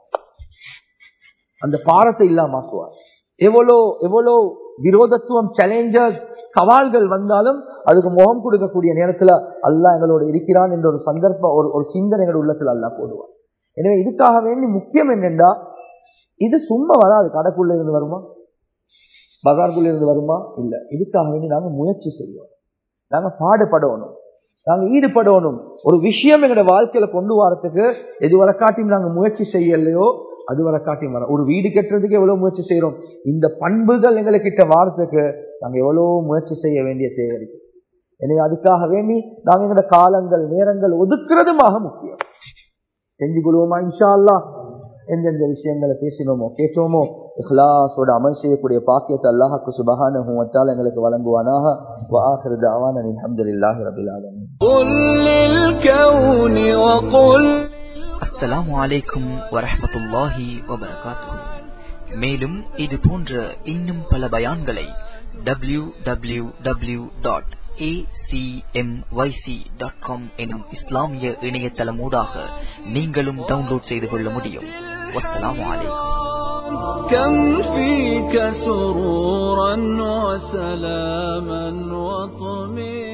அந்த பாரத்தை இல்லாமாக்குவார் எவ்வளோ எவ்வளோ விரோதத்துவம் சேலஞ்சஸ் சவால்கள் வந்தாலும் அதுக்கு முகம் கொடுக்கக்கூடிய நேரத்துல அல்லாஹ் எங்களோட இருக்கிறான் என்ற ஒரு சந்தர்ப்பம் ஒரு ஒரு சிந்தனை எங்களோட உள்ளத்துல அல்லாஹ் போடுவார் எனவே இதுக்காக வேண்டி முக்கியம் என்னென்றா இது சும்மா வராது கடைக்குள்ள இருந்து வருமா பஜார்க்குள்ள இருந்து வருமா இல்ல இதுக்காக வேண்டி நாங்க முயற்சி செய்வோம் நாங்க பாடுபடணும் நாங்க ஈடுபடணும் ஒரு விஷயம் எங்களோட வாழ்க்கையில கொண்டு வரத்துக்கு எதுவரை காட்டியும் நாங்க முயற்சி செய்யலையோ அதுவரை காட்டியும் வர ஒரு வீடு கட்டுறதுக்கு எவ்வளவு முயற்சி செய்யறோம் இந்த பண்புகள் எங்ககிட்ட வாரத்துக்கு நாங்க எவ்வளவு முயற்சி செய்ய வேண்டிய தேவை இருக்கு எனவே அதுக்காக வேண்டி நாங்க எங்களோட காலங்கள் நேரங்கள் ஒதுக்குறதுமாக முக்கியம் செஞ்சு கொள்வோமா இன்ஷா அல்லா எந்தெந்த விஷயங்களை பேசினோமோ கேட்டோமோ இஹ்லாஸோட அமல் செய்யக்கூடிய பாக்கியத்தை அல்லாஹுக்கு சுபஹான வத்தால் எங்களுக்கு வழங்குவானாக وآخر دعوانا الحمد لله رب العالمين قل للكون وقل அஸ்ஸலாமு அலைக்கும் வரஹ்மத்துல்லாஹி வபரகாத்துஹு மேலும் இது போன்ற இன்னும் பல பயான்களை W W W dot dot com எனும் இஸ்லாமிய இணையதளமூடாக நீங்களும் டவுன்லோட் செய்து கொள்ள முடியும் வஸ்ஸலாமு அலைக்கும் كم فيك سرورا وسلاما وطمئنا